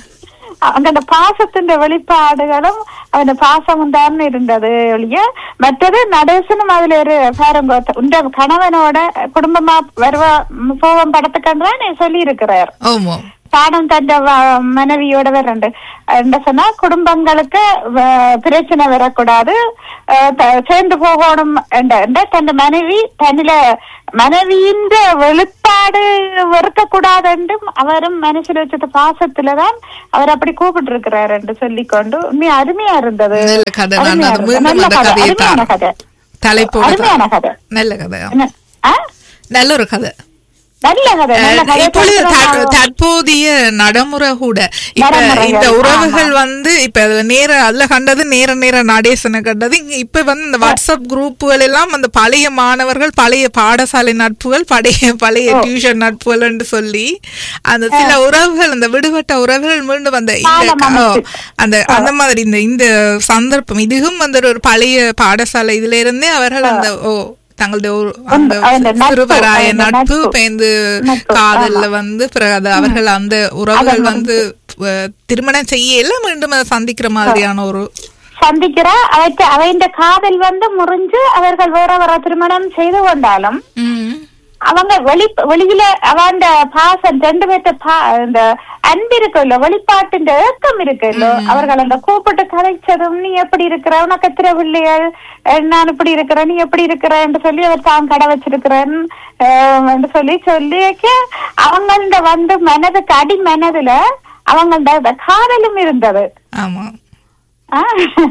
[SPEAKER 5] அங்க அந்த பாசத்தின் வெளிப்பாடுகளும் அந்த பாசமும் தான் இருந்தது ஒழிய மற்றது நடேசனும் அதுல ஒரு பாருங்க உண்ட கணவனோட குடும்பமா வருவா போவோம் படத்துக்கு நீ சொல்லி இருக்கிறார்
[SPEAKER 1] ஆமாம்
[SPEAKER 5] தானும் தன் மனைவியோட வரண்டு என்ன சொன்னா குடும்பங்களுக்கு வ- பிரச்சனை வரக்கூடாது அஹ் த- சேர்ந்து போகணும் என்ற என்ற தன் மனைவி தன்னில மனைவியின் வெளிப்பாடு வெறுக்க கூடாது என்றும் அவரும் மனசுல வச்ச பாசத்துலதான் அவர் அப்படி கூப்பிட்டு இருக்கிறார் என்று சொல்லிக்கொண்டு உண்மையா அருமையா இருந்தது
[SPEAKER 1] நல்ல கதை நான்
[SPEAKER 5] அருமையா
[SPEAKER 1] அது
[SPEAKER 5] இருந்தது.
[SPEAKER 1] மீண்டும்
[SPEAKER 5] நல்ல
[SPEAKER 1] அந்த
[SPEAKER 5] கதை,
[SPEAKER 1] கதையை
[SPEAKER 5] அருமையான
[SPEAKER 1] தான்
[SPEAKER 5] கதை
[SPEAKER 1] தலைப்போட
[SPEAKER 5] அருமையான கதை
[SPEAKER 1] நல்ல கதை ஆமாம்.
[SPEAKER 5] என்ன? ஆ?
[SPEAKER 1] நல்ல ஒரு கதை
[SPEAKER 5] நல்ல கதை நல்ல கதை
[SPEAKER 1] இப்பொழுது த-
[SPEAKER 5] பேசுறோம்.
[SPEAKER 1] தற்போதைய நடைமுறை கூட இப்ப
[SPEAKER 5] நடைமுறைகள்,
[SPEAKER 1] இந்த உறவுகள்
[SPEAKER 5] ஆமா.
[SPEAKER 1] வந்து இப்ப அதுல நேர அதுல கண்டது நேர நேர நடேசனை கண்டது இங்க இப்ப வந்து இந்த வாட்ஸ்அப் குரூப்புகள் எல்லாம் அந்த பழைய மாணவர்கள் பழைய பாடசாலை நட்புகள் பழைய பழைய டியூஷன் நட்புகள் என்று சொல்லி அந்த சில உறவுகள் அந்த விடுபட்ட உறவுகள் மீண்டும் அந்த இந்த
[SPEAKER 5] காலம்
[SPEAKER 1] க- ஓ,
[SPEAKER 5] அமைச்சு.
[SPEAKER 1] அந்த அந்த மாதிரி இந்த இந்த சந்தர்ப்பம் இதுவும் வந்து ஒரு பழைய பாடசாலை இதுல இருந்தே அவர்கள் அந்த ஓ தங்களுடைய ஒரு- அந்த
[SPEAKER 5] அந்த நட்பு,
[SPEAKER 1] சிறுவராய
[SPEAKER 5] அந்த
[SPEAKER 1] நட்பு
[SPEAKER 5] நட்பு.
[SPEAKER 1] பேந்து
[SPEAKER 5] நட்பு,
[SPEAKER 1] காதல்ல வந்து பிறகு அது அவர்கள் அந்த உறவுகள்
[SPEAKER 5] அதன்
[SPEAKER 1] வந்து அஹ், திருமணம் செய்யல மீண்டும் அதை சந்திக்கிற மாதிரியான ஒரு
[SPEAKER 5] சந்திக்கிற அவற்றை அவைந்த காதல் வந்து முறிஞ்சு அவர்கள் வேற வேற திருமணம் செய்து கொண்டாலும்
[SPEAKER 1] ம்,
[SPEAKER 5] அவங்க வெளி வெளியில அவன் பாசம் ரெண்டு பேர்த்த பா- இந்த அன்பு இருக்குல்ல வெளிப்பாட்டின் ஏக்கம் இருக்குல்ல அவர்கள் அந்த கூப்பிட்டு கதைச்சதும் நீ எப்படி இருக்கிற உனக்கு எத்தனை பிள்ளைகள் அஹ் நான் இப்படி இருக்கிறேன் நீ எப்படி இருக்கிறேன்னு சொல்லி அவர் தான் கடை வச்சிருக்கிறேன் அஹ் என்று சொல்லி சொல்லிக்க அவங்கள்ட வந்து மனதுக்கு அடி மனதுல அவங்கள்ட அந்த காதலும் இருந்தது
[SPEAKER 1] ஆமா
[SPEAKER 5] ஆ,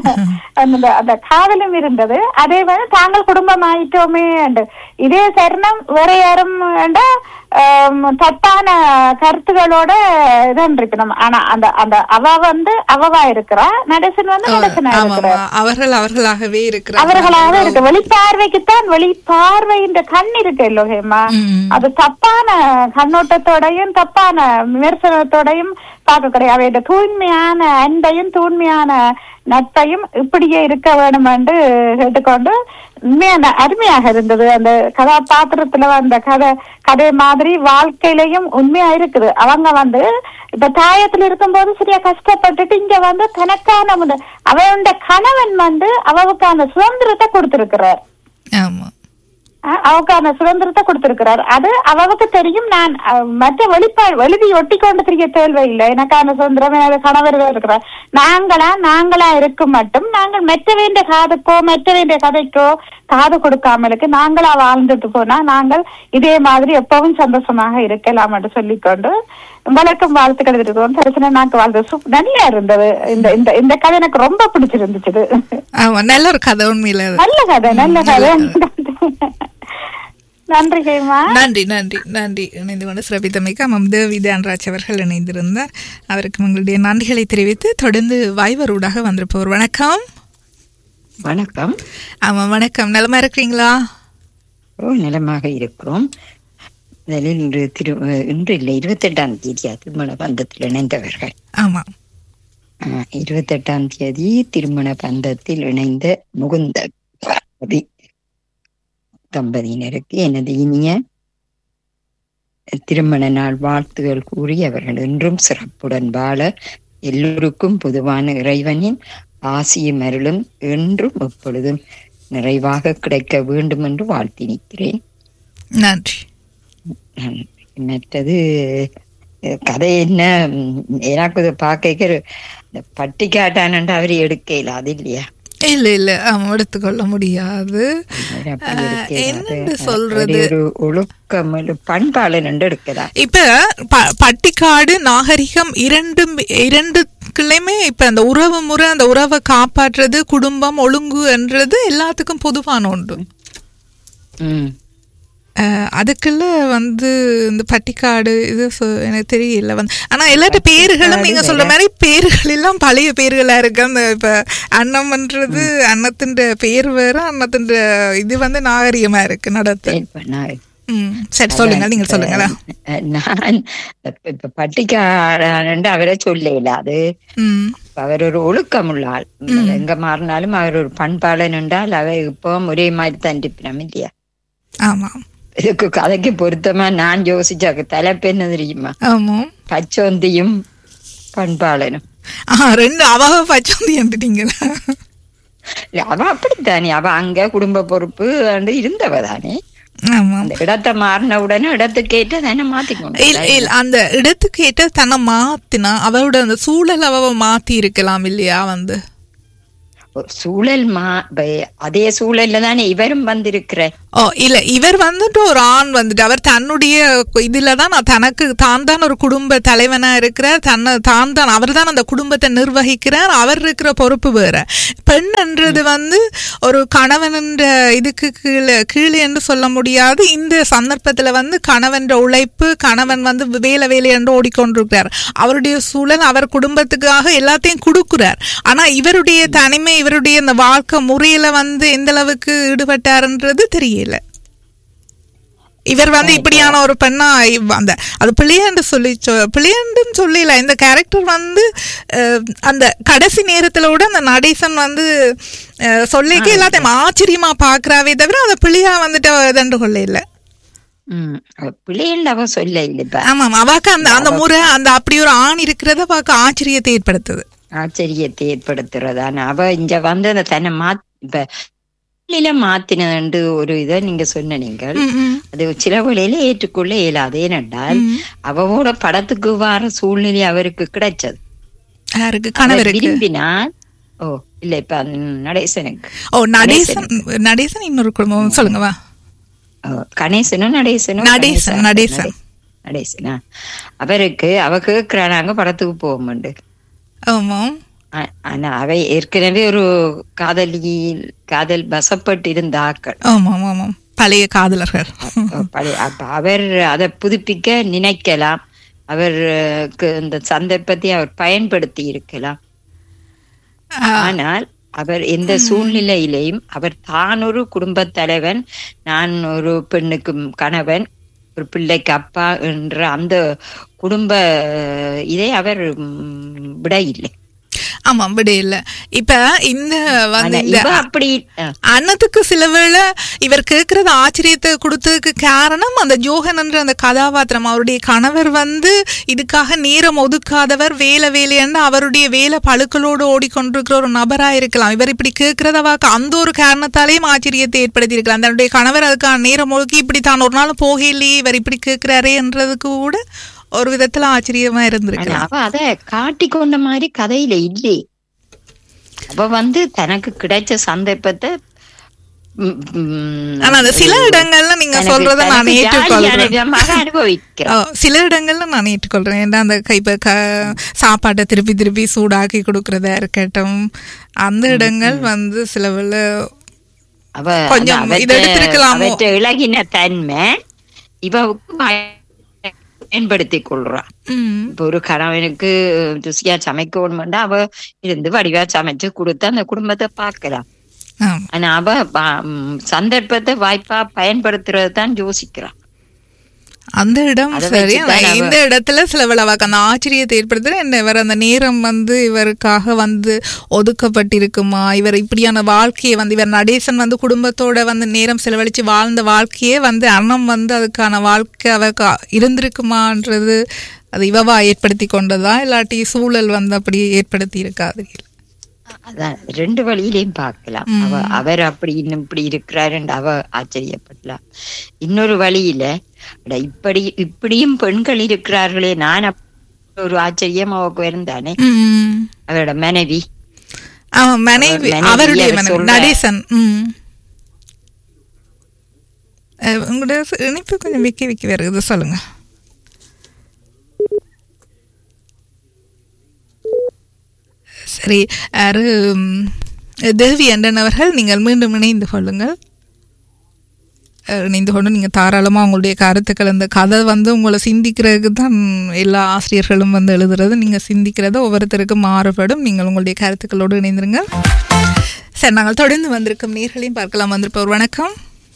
[SPEAKER 5] அந்த அந்த காதலும் இருந்தது அதே மாதிரி தாங்கள் குடும்பம் ஆயிட்டோமே and இதே தருணம் வேற யாரும் வேண்டா, ஆம், தப்பான கருத்துகளோட இதான் இருக்கணும் ஆனா அந்த அந்த அவ வந்து அவவா இருக்கிறா நடேசன் வந்து நடேசனா
[SPEAKER 1] ஆமா
[SPEAKER 5] இருக்கிறார்
[SPEAKER 1] ஆமா. அவர்கள் அவர்களாகவே இருக்கிறார்கள்
[SPEAKER 5] அவர்களாக இருக்கு வெளிப்பார்வைக்குத்தான் வெளிப்பார்வை இந்த கண் இருக்கு ஹேமா
[SPEAKER 1] ம்.
[SPEAKER 5] அது தப்பான கண்ணோட்டத்தோடையும் தப்பான விமர்சனத்தோடையும் பார்க்க கிடையாது இந்த தூய்மையான அன்பையும் தூய்மையான நட்பையும் இப்படியே இருக்க வேண்டும் என்று கேட்டுக்கொண்டு உண்மையான அருமையாக இருந்தது அந்த கதாபாத்திரத்துல அந்த கதை கதை மாதிரி வாழ்க்கையிலையும் உண்மையா இருக்குது அவங்க வந்து இப்ப தாயத்துல இருக்கும்போது சரியா கஷ்டப்பட்டுட்டு இங்க வந்து தனக்கான முத- அவனுடைய கணவன் வந்து அவளுக்கான சுதந்திரத்தை கொடுத்திருக்கிறார்
[SPEAKER 1] ஆமா
[SPEAKER 5] அஹ் அவக்கான சுதந்திரத்தை கொடுத்திருக்கிறார் அது அவவுக்கு தெரியும் நான் அஹ், மற்ற வெளிப்பா எழுதி ஒட்டி கொண்டு தெரிய தேவையில்லை எனக்கான சுதந்திரம் எனது கணவர்கள் இருக்கிறார் நாங்களா நாங்களா இருக்கும் மட்டும் நாங்கள் மெத்த வேண்டிய காதுக்கோ மெத்த வேண்டிய கதைக்கோ காது கொடுக்காமலுக்கு நாங்களா வாழ்ந்துட்டு போனா நாங்கள் இதே மாதிரி எப்பவும் சந்தோஷமாக இருக்கலாம் என்று சொல்லிக்கொண்டு உங்களுக்கும் வாழ்த்துக்கள் இருக்கிறோம் பிரச்சனை நாக்கு வாழ்ந்து சூப் நல்லா இருந்தது இந்த இந்த இந்த கதை எனக்கு ரொம்ப பிடிச்சிருந்துச்சு
[SPEAKER 1] ஆமா நல்ல ஒரு கதை உண்மையில அது.
[SPEAKER 5] நல்ல கதை நல்ல கதை நன்றி ஹேமா
[SPEAKER 1] நன்றி நன்றி நன்றி இணைந்து கொண்டு சிறப்பித்தமைக்கு ஆமாம் தேவி தான்ராஜ் அவர்கள் இணைந்திருந்தார் அவருக்கு உங்களுடைய நன்றிகளை தெரிவித்து தொடர்ந்து வாய்வரூடாக வந்திருப்பவர் வணக்கம்
[SPEAKER 6] வணக்கம்
[SPEAKER 1] ஆமாம் வணக்கம் நலமா இருக்கிறீங்களா
[SPEAKER 6] ஓ நலமாக இருக்கிறோம் முதலில் இன்று திரு இன்று இல்லை இருபத்தெட்டாம் தேதியா திருமண பந்தத்தில் இணைந்தவர்கள்
[SPEAKER 1] ஆமாம்
[SPEAKER 6] ஆஹ், இருபத்தெட்டாம் தேதி திருமண பந்தத்தில் இணைந்த முகுந்த பார்வதி தம்பதியினருக்கு எனது இனிய திருமண நாள் வாழ்த்துகள் கூறி அவர்கள் என்றும் சிறப்புடன் வாழ எல்லோருக்கும் பொதுவான இறைவனின் ஆசியும் அருளும் என்றும் எப்பொழுதும் நிறைவாக கிடைக்க வேண்டும் என்று வாழ்த்தி நிற்கிறேன்
[SPEAKER 1] நன்றி
[SPEAKER 6] நன்றி. மற்றது அஹ், கதை என்ன ம், எனக்கு இது பார்க்க இந்த பட்டிக்காட்டானண்டு அவர் எடுக்கல அது இல்லையா
[SPEAKER 1] இல்ல இல்ல ஆமாம் எடுத்துக்கொள்ள முடியாது
[SPEAKER 6] அவர் அப்படி
[SPEAKER 1] ஆஹ்,
[SPEAKER 6] எடுக்கையில அது,
[SPEAKER 1] என்னன்னு
[SPEAKER 6] அஹ்,
[SPEAKER 1] சொல்றது?
[SPEAKER 6] ஒரு ஒழுக்கம் ஒரு பண்பாளன் என்று எடுக்கலாம்
[SPEAKER 1] இப்ப ப- பட்டிக்காடு நாகரிகம் இரண்டும் இரண்டுக்குள்ளயுமே இப்ப அந்த உறவு முறை அந்த உறவை காப்பாற்றுறது குடும்பம் ஒழுங்கு என்றது எல்லாத்துக்கும் பொதுவான ஒன்று
[SPEAKER 6] ம்
[SPEAKER 1] அஹ், அதுக்குள்ள வந்து இந்த பட்டிக்காடு இது சொ- எனக்கு தெரியல வந்து ஆனா எல்லாட்ட பேர்களும் நீங்க சொல்ற மாதிரி பேர்கள் எல்லாம் பழைய பேர்களா இருக்கு அந்த இப்ப அன்னம்ன்றது அன்னத்தின் பேர் வேற அன்னத்தின் இது வந்து நாகரிகமா இருக்கு நடத்த
[SPEAKER 6] சரி, இப்ப நான்
[SPEAKER 1] ம் சரி சொல்லுங்க நீங்க சொல்லுங்களா
[SPEAKER 6] அஹ், நான் இப்ப- இப்ப பட்டிக்காடானண்டு அவரை சொல்லல அது
[SPEAKER 1] ம்
[SPEAKER 6] அவர் ஒரு ஒழுக்கம் உள்ள ஆள் எங்க மாறினாலும் அவர் ஒரு பண்பாளன் என்றால் அவர் இப்போ ஒரே மாதிரி தான் இருப்பினோம் இல்லையா
[SPEAKER 1] ஆமாம்
[SPEAKER 6] இதுக்கு கதைக்கு பொருத்தமா நான் யோசிச்சாக்கு தலைப்பு என்ன தெரியுமா
[SPEAKER 1] ஆமாம்
[SPEAKER 6] பச்சோந்தியும் பண்பாளனும்
[SPEAKER 1] ஆ ரெண்டு அவக பச்சோந்தி என்றிட்டீங்களா
[SPEAKER 6] இல்ல, அவ அப்படித்தானே அவ அங்க குடும்ப பொறுப்பு வந்து இருந்தவ தானே
[SPEAKER 1] ஆமாம்
[SPEAKER 6] அந்த இடத்தை மாறின உடனே இடத்துக்கு தானே
[SPEAKER 1] இல்ல
[SPEAKER 6] மாத்திக்கணும்
[SPEAKER 1] இல்ல அந்த இடத்துக்கு ஏற்ற தன்னை மாத்தினா அவரோட அந்த சூழல் அவ மாத்தி இருக்கலாம் இல்லையா வந்து
[SPEAKER 6] ஒரு சூழல் மா ப- அதே சூழல்ல தானே இவரும் வந்திருக்கிற
[SPEAKER 1] ஓ இல்ல இவர் வந்துட்டு ஒரு ஆண் வந்துட்டு அவர் தன்னுடைய இதுல தான் நான் தனக்கு தான் தான் ஒரு குடும்ப தலைவனா இருக்கிறார் தன்னை தான் தான் அவர் தான் அந்த குடும்பத்தை நிர்வகிக்கிறார் அவர் இருக்கிற பொறுப்பு வேற பெண்ன்றது வந்து ஒரு கணவன் என்ற இதுக்கு கீழே கீழே என்று சொல்ல முடியாது இந்த சந்தர்ப்பத்துல வந்து கணவன் உழைப்பு கணவன் வந்து வேலை வேலை என்று ஓடிக்கொண்டிருக்கிறார் அவருடைய சூழல் அவர் குடும்பத்துக்காக எல்லாத்தையும் கொடுக்கிறார் ஆனா இவருடைய தனிமை இவருடைய இந்த வாழ்க்கை முறையில வந்து எந்த அளவுக்கு ஈடுபட்டாருன்றது தெரியல இவர் வந்து இப்படியான ஒரு பெண்ணா இவ்- அந்த அது பிள்ளையாண்டு சொல்லி சொ- பிள்ளையாண்டுன்னு சொல்லல இந்த கேரக்டர் வந்து அஹ், அந்த கடைசி நேரத்துல கூட அந்த நடேசன் வந்து அஹ், சொல்லிக்க எல்லாத்தையும் ஆச்சரியமா பாக்குறாவே தவிர அந்த பிள்ளையா வந்துட்டு அவ இதண்டு கொள்ள இல்ல
[SPEAKER 6] உம் பிள்ளைகள் அவ சொல்ல இல்ல இப்ப
[SPEAKER 1] ஆமாம் அவாக்கு அந்த அந்த முறை அந்த அப்படி ஒரு ஆண் இருக்கிறத பார்க்க ஆச்சரியத்தை ஏற்படுத்துது
[SPEAKER 6] ஆச்சரியத்தை ஏற்படுத்துறதான அவ இங்க வந்து அந்த தன்னை மா இப்ப வெளியில மாத்தினது ஒரு இதை நீங்க சொன்ன நீங்கள்
[SPEAKER 1] ம், ம்.
[SPEAKER 6] அது சில வழியில ஏற்றுக்கொள்ள இயலாது ஏனென்றால்
[SPEAKER 1] ம்.
[SPEAKER 6] அவவோட படத்துக்கு வர சூழ்நிலை அவருக்கு கிடைச்சது
[SPEAKER 1] யாருக்கு
[SPEAKER 6] அவர்
[SPEAKER 1] கணவருக்கு
[SPEAKER 6] விரும்பினால் ஓ இல்ல இப்ப அந்த நடேசனுக்கு
[SPEAKER 1] ஓ நடேசன் நடேசன் இன்னொரு குடும்பம் சொல்லுங்க வா
[SPEAKER 6] ஓ, கணேசனும் நடேசனும்
[SPEAKER 1] நடேசன்,
[SPEAKER 6] கணேசா?
[SPEAKER 1] நடேசன்.
[SPEAKER 6] நடேசனா அவருக்கு அவ கேக்குறானாங்க படத்துக்கு போகும்ண்டு
[SPEAKER 1] ஆமாம்
[SPEAKER 6] ஆ- ஆனா அவை ஏற்கனவே ஒரு காதலி காதல் வசப்பட்டு இருந்த ஆக்கள்
[SPEAKER 1] ஆமாம் ஆமாம் பழைய காதலர்கள்
[SPEAKER 6] பழைய அப்ப அவர் அதை புதுப்பிக்க நினைக்கலாம் அவருக்கு இந்த சந்தர்ப்பத்தை அவர் பயன்படுத்தி இருக்கலாம் ஆனால் அவர் எந்த சூழ்நிலையிலையும் அவர் தான் ஒரு குடும்பத் தலைவன் நான் ஒரு பெண்ணுக்கு கணவன் ஒரு பிள்ளைக்கு அப்பா என்ற அந்த குடும்ப இதை அவர் ம், விட இல்லை
[SPEAKER 1] ஆமா விட இல்ல இப்ப இந்த வந்து
[SPEAKER 6] ஆனா
[SPEAKER 1] இந்த
[SPEAKER 6] இவ அப்படி ஆ,
[SPEAKER 1] அன்னத்துக்கு சில வேளை இவர் கேட்கறது ஆச்சரியத்தை கொடுத்ததுக்கு காரணம் அந்த ஜோகன் என்ற அந்த கதாபாத்திரம் அவருடைய கணவர் வந்து இதுக்காக நேரம் ஒதுக்காதவர் வேலை வேலைன்னு அவருடைய வேலை பழுக்களோடு ஓடிக்கொண்டிருக்கிற ஒரு நபரா இருக்கலாம் இவர் இப்படி கேட்கிறதவாக்கு அந்த ஒரு காரணத்தாலேயும் ஆச்சரியத்தை ஏற்படுத்தி இருக்கலாம் தன்னுடைய கணவர் அதுக்கான நேரம் ஒதுக்கி இப்படி தான் ஒரு நாள் போகையிலேயே இவர் இப்படி கேட்கிறாரே என்றதுக்கு கூட ஒரு விதத்துல ஆச்சரியமா
[SPEAKER 6] ஆனா
[SPEAKER 1] இருந்திருக்கலாம்
[SPEAKER 6] அவ அத காட்டி கொண்ட மாதிரி கதையில இல்லே அவ வந்து தனக்கு கிடைச்ச சந்தர்ப்பத்தை ம், ம்,
[SPEAKER 1] ஆனா அந்த சில இடங்கள்ல நீங்க
[SPEAKER 6] தனக்கு-
[SPEAKER 1] சொல்றத நான்
[SPEAKER 6] தனக்கு ஜாலியான
[SPEAKER 1] ஏற்றுக்கொள்றேன்
[SPEAKER 6] விதமாக அனுபவிக்கிறேன்
[SPEAKER 1] ஆ, சில இடங்கள்ல நான் ஏற்றுக்கொள்றேன் ஏன்னா அந்த கை இப்ப க- சாப்பாட்டை திருப்பி திருப்பி சூடாக்கி கொடுக்கறதா இருக்கட்டும் அந்த இடங்கள் வந்து சில வேளை
[SPEAKER 6] அவ
[SPEAKER 1] கொஞ்சம்
[SPEAKER 6] அந்த
[SPEAKER 1] இதை
[SPEAKER 6] அவற்றை-
[SPEAKER 1] எடுத்திருக்கலாமோ?
[SPEAKER 6] அவற்றை இழகின தன்மை இவவுக்கு பயன்படுத்தி கொள்றா
[SPEAKER 1] ம்,
[SPEAKER 6] இப்ப ஒரு கணவனுக்கு ருசியா சமைக்கணும்னா அவ இருந்து வடிவா சமைச்சு கொடுத்து அந்த குடும்பத்தை பார்க்கலாம்
[SPEAKER 1] ஆம்.
[SPEAKER 6] ஆனா அவ ப- ம், சந்தர்ப்பத்தை வாய்ப்பா பயன்படுத்துறது தான் யோசிக்கிறான்
[SPEAKER 1] அந்த இடம்
[SPEAKER 6] அதை
[SPEAKER 1] சரி
[SPEAKER 6] வச்சுதான்
[SPEAKER 1] ஆனா
[SPEAKER 6] அவ-
[SPEAKER 1] இந்த இடத்துல சில வேளை அவக்கு அந்த ஆச்சரியத்தை ஏற்படுத்துற என்ன இவர் அந்த நேரம் வந்து இவருக்காக வந்து ஒதுக்கப்பட்டிருக்குமா இவர் இப்படியான வாழ்க்கையை வந்து இவர் நடேசன் வந்து குடும்பத்தோட வந்து நேரம் செலவழிச்சு வாழ்ந்த வாழ்க்கையே வந்து அண்ணம் வந்து அதுக்கான வாழ்க்கை அவருக்கு இருந்திருக்குமான்றது அது இவவா ஏற்படுத்தி கொண்டதா இல்லாட்டி சூழல் வந்து அப்படி ஏற்படுத்தி இருக்காது
[SPEAKER 6] அதான் ரெண்டு வழியிலையும் பார்க்கலாம் அவ அவர் அப்படி இன்னும் இப்படி இருக்கிறாருன்னு அவ ஆச்சரியப்படலாம் இன்னொரு வழியில அட இப்படி இப்படியும் பெண்கள் இருக்கிறார்களே நான் அப்ப ஒரு ஆச்சரியம் அவக்கு இருந்தானே
[SPEAKER 1] ம்
[SPEAKER 6] அவரோட மனைவி
[SPEAKER 1] அவன் மனைவி
[SPEAKER 6] அவர் மனைவி,
[SPEAKER 1] அவருடைய
[SPEAKER 6] அவர்
[SPEAKER 1] மனைவி
[SPEAKER 6] சொல்ற-
[SPEAKER 1] நடேசன் ம் அஹ் உங்களோட இணைப்பு கொஞ்சம் விக்கி விக்கி வருது சொல்லுங்க சரி யாரு ம், தேவி அண்டன் அவர்கள் நீங்கள் மீண்டும் இணைந்து கொள்ளுங்கள் அஹ், இணைந்து கொண்டு நீங்கள் தாராளமாக உங்களுடைய கருத்துக்கள் இந்த கதை வந்து உங்களை சிந்திக்கிறதுக்கு தான் எல்லா ஆசிரியர்களும் வந்து எழுதுறது நீங்கள் சிந்திக்கிறத ஒவ்வொருத்தருக்கும் மாறுபடும் நீங்கள் உங்களுடைய கருத்துக்களோடு இணைந்திருங்க சரி நாங்கள் தொடர்ந்து வந்திருக்கும் நேர்களையும் பார்க்கலாம் வந்திருப்பவர் வணக்கம்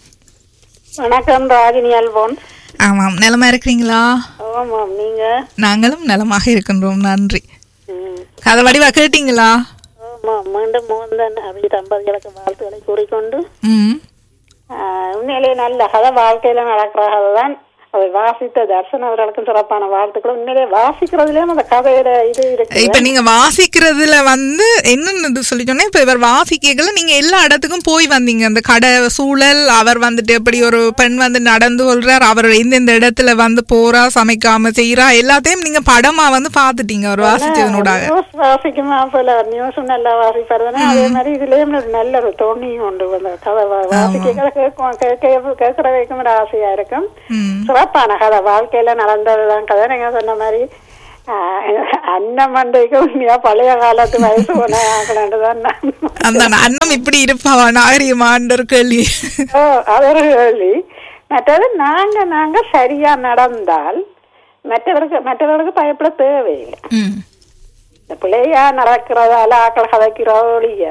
[SPEAKER 7] வணக்கம் ராகினி அல்போன்
[SPEAKER 1] ஆமாம் நலமா இருக்கிறீங்களா
[SPEAKER 7] ஆமாம் நீங்க
[SPEAKER 1] நாங்களும் நலமாக இருக்கின்றோம் நன்றி
[SPEAKER 7] ம்,
[SPEAKER 1] கதை வடிவா கேட்டீங்களா
[SPEAKER 7] ஆமாம் மீண்டும் மோகன் அபி தம்பதிகளுக்கு வாழ்த்துக்களை கூறிக்கொண்டு
[SPEAKER 1] ம்
[SPEAKER 7] ஆஹ், உண்மையிலேயே நல்ல கதை வாழ்க்கையில நடக்கிற கதை தான் அதை வாசித்த தர்சன் அவர்களுக்கும் சிறப்பான வாழ்த்துக்கள் உண்மையிலேயே வாசிக்கிறதுலயும் அந்த கதையோட இது இருக்கு
[SPEAKER 1] இப்ப நீங்க வாசிக்கிறதுல வந்து என்னன்னு சொல்லி சொன்னா இப்ப இவர் வாசிக்கல நீங்க எல்லா இடத்துக்கும் போய் வந்தீங்க அந்த கடை சூழல் அவர் வந்துட்டு எப்படி ஒரு பெண் வந்து நடந்து கொள்றார் அவர் எந்தெந்த இடத்துல வந்து போறா சமைக்காம செய்யறா எல்லாத்தையும் நீங்க படமா வந்து பாத்துட்டீங்க அவர் வாசிச்சதனூடாக
[SPEAKER 7] நியூஸ் வாசிக்குமா போல நியூஸும் நல்லா வாசிப்பாருதானே அதே மாதிரி இதுலயும் ஒரு நல்ல ஒரு தோணியும் உண்டு அந்த கதை வா- வாசிக்க கேட்கும் கேட்க கேட்கிற வைக்கும் ஒரு ஆசையா இருக்கும்
[SPEAKER 1] ம்
[SPEAKER 7] சிறப்பான கதை வாழ்க்கையில நடந்ததுதான் கதை நீங்க சொன்ன மாதிரி ஆஹ், அண்ணன் மண்டைக்கு உண்மையா பழைய காலத்து வயசு போன ஆகலான்ட்டுதான் நான்
[SPEAKER 1] அந்த அண்ணம் இப்படி இருப்பாவா நாகரிகமான்ற கேள்வி
[SPEAKER 7] ஓ அது ஒரு கேள்வி மற்றது நாங்க நாங்க சரியா நடந்தால் மற்றவருக்கு மற்றவர்களுக்கு பயப்பட தேவையில்லை
[SPEAKER 1] ம்
[SPEAKER 7] இந்த பிள்ளையா நடக்கிறதால ஆக்கள் கதைக்கிறோடைய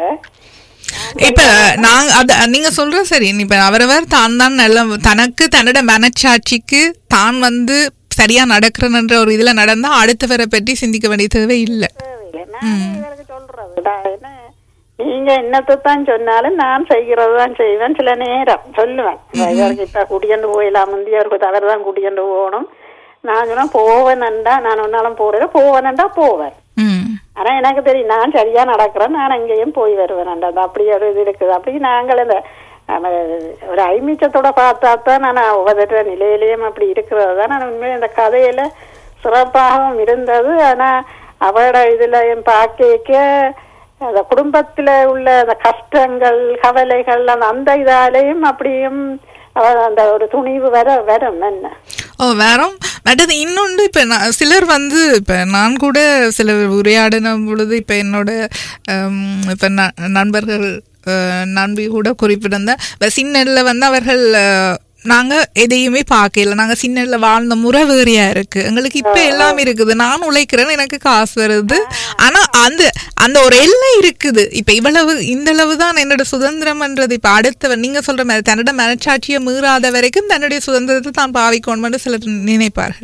[SPEAKER 1] இப்ப நாங்க அத நீங்க சொல்ற சரி இப்ப அவரவர் தான் தான் நல்ல தனக்கு தன்னோட மனச்சாட்சிக்கு தான் வந்து சரியா நடக்கிறன்ற ஒரு இதுல நடந்தா அடுத்தவரை பற்றி சிந்திக்க வேண்டிய தேவை இல்ல
[SPEAKER 7] தேவையில்லை நான் இவருக்கு சொல்றது நான் என்ன நீங்க என்னத்தை தான் சொன்னாலும் நான் செய்கிறது தான் செய்வேன் சில நேரம் சொல்லுவேன் இவருக்கு இப்ப குடியண்டு போயிடலாம் முந்தி அவருக்கு தவறு தான் குடியண்டு போகணும் நான் சொன்னா போவேன்டா நான் ஒன்னாலும் போறேன் போவேன்டா போவேன்
[SPEAKER 1] ம்
[SPEAKER 7] ஆனா எனக்கு தெரியும் நான் சரியா நடக்கிறேன் நான் எங்கேயும் போய் வருவேன் அந்த அப்படி ஒரு இது இருக்குது அப்படி நாங்கள் இந்த நம்ம ஒரு ஐமிச்சத்தோட பார்த்தா தான் நான் உபதற்ற நிலையிலேயும் அப்படி இருக்கிறது தான் நான் உண்மையிலே இந்த கதையில சிறப்பாகவும் இருந்தது ஆனா அவரோட இதுல என் பார்க்க அந்த குடும்பத்துல உள்ள அந்த கஷ்டங்கள் கவலைகள் அந்த அந்த இதாலேயும் அப்படியும் அவ அந்த ஒரு துணிவு வர வரும் என்ன
[SPEAKER 1] ஓ வேறும் மற்றது இன்னொன்று இப்போ நான் சிலர் வந்து இப்போ நான் கூட சில உரையாடின பொழுது இப்போ என்னோட இப்போ நண்பர்கள் அஹ், நண்பி கூட குறிப்பிட்டிருந்த இப்போ சின்னல்ல வந்து அவர்கள் அஹ், நாங்க எதையுமே பார்க்கல நாங்க சின்னல்ல வாழ்ந்த முறை வேறையா இருக்கு எங்களுக்கு இப்ப எல்லாம் இருக்குது நான் உழைக்கிறேன் எனக்கு காசு வருது ஆனா அந்த அந்த ஒரு எல்லை இருக்குது இப்ப இவ்வளவு இந்த அளவு தான் என்னோட சுதந்திரம்ன்றது இப்ப அடுத்தவர் நீங்க சொல்ற மாதிரி தன்னோட மனச்சாட்சியை மீறாத வரைக்கும் தன்னுடைய சுதந்திரத்தை தான் பாவிக்கணும்னு சிலர் நினைப்பார்கள்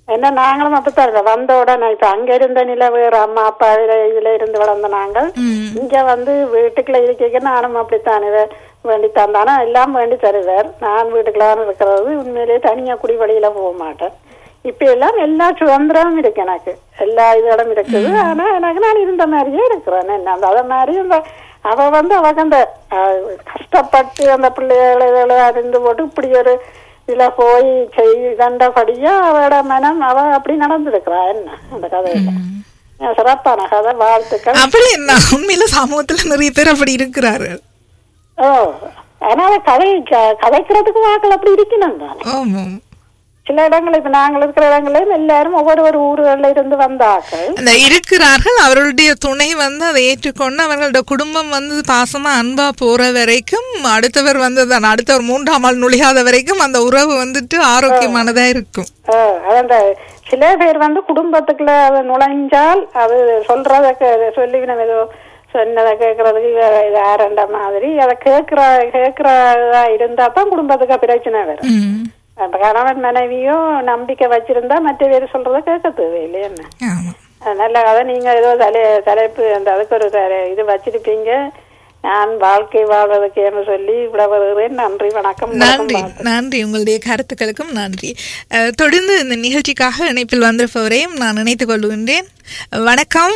[SPEAKER 7] என்ன நாங்களும் அப்படித்தான் இருக்கோம் வந்த உடனே இப்ப அங்க இருந்த நில வேறு அம்மா அப்பா இதுல இதுல இருந்து வளர்ந்த நாங்கள் இங்க வந்து வீட்டுக்குள்ள இருக்க நானும் அப்படித்தான் இவ வேண்டி தந்தானா எல்லாம் வேண்டி தருவார் நான் வீட்டுக்குள்ள இருக்கிறது உண்மையிலேயே தனியா குடி வழியில போக மாட்டேன் இப்ப எல்லாம் எல்லா சுதந்திரமும் இருக்கு எனக்கு எல்லா இதோடும் இருக்குது ஆனா எனக்கு நான் இருந்த மாதிரியே இருக்கிறேன் என்ன அந்த அத மாதிரி அந்த அவ வந்து அவக்கு அந்த அஹ், கஷ்டப்பட்டு அந்த பிள்ளைகளை இதெல்லாம் அறிந்து போட்டு இப்படி ஒரு இதுல போய் செய் கண்டபடியா அவளோட மனம் அவ அப்படி நடந்திருக்கிறா என்ன அந்த கதையில அஹ், சிறப்பான கதை வாழ்த்துக்கள்
[SPEAKER 1] அப்படி என்ன உண்மையில சமூகத்துல நிறைய பேர் அப்படி இருக்கிறாரு
[SPEAKER 7] ஓ ஆனா அதை கதை க- கதைக்கிறதுக்கு வாக்கள் அப்படி இருக்கணும் தானே
[SPEAKER 1] ஆமாம்
[SPEAKER 7] சில இடங்கள் இப்ப நாங்கள் இருக்கிற இடங்களையும் எல்லாரும் ஒவ்வொரு ஒரு ஊர்கள்ல இருந்து வந்தாக்கள்
[SPEAKER 1] அந்த இருக்கிறார்கள் அவர்களுடைய துணை வந்து அதை ஏற்றுக்கொண்டு அவர்களோட குடும்பம் வந்து பாசமா அன்பா போற வரைக்கும் அடுத்தவர் வந்து தான் அடுத்தவர் மூன்றாம் ஆள் நுழையாத வரைக்கும் அந்த உறவு வந்துட்டு ஆரோக்கியமானதா இருக்கும்
[SPEAKER 7] அஹ், அது அந்த சில பேர் வந்து குடும்பத்துக்குள்ள அது நுழைஞ்சால் அது சொல்றத கே- சொல்லி நம்ம ஏதோ சொன்னதை கேட்கறதுக்கு யாரண்ட மாதிரி அதை கேட்கிற கேட்கறதா இருந்தா தான் குடும்பத்துக்கு பிரச்சனை வரும்
[SPEAKER 1] ம்.
[SPEAKER 7] அப்ப கணவன் மனைவியும் நம்பிக்கை வச்சிருந்தா மற்ற பேர் சொல்றத கேட்க தேவையில்லை என்ன
[SPEAKER 1] ஆமா
[SPEAKER 7] நல்ல கதை நீங்க ஏதோ தலை தலைப்பு அந்த அதுக்கு ஒரு தலை- இது வச்சிருப்பீங்க நான் வாழ்க்கை வாழ்வதற்கு என்று சொல்லி விடவருகிறேன் நன்றி வணக்கம்
[SPEAKER 1] நன்றி நன்றி உங்களுடைய கருத்துக்களுக்கும் நன்றி அஹ், தொடர்ந்து இந்த நிகழ்ச்சிக்காக இணைப்பில் வந்திருப்பவரையும் நான் நினைத்துக் கொள்கின்றேன் வணக்கம்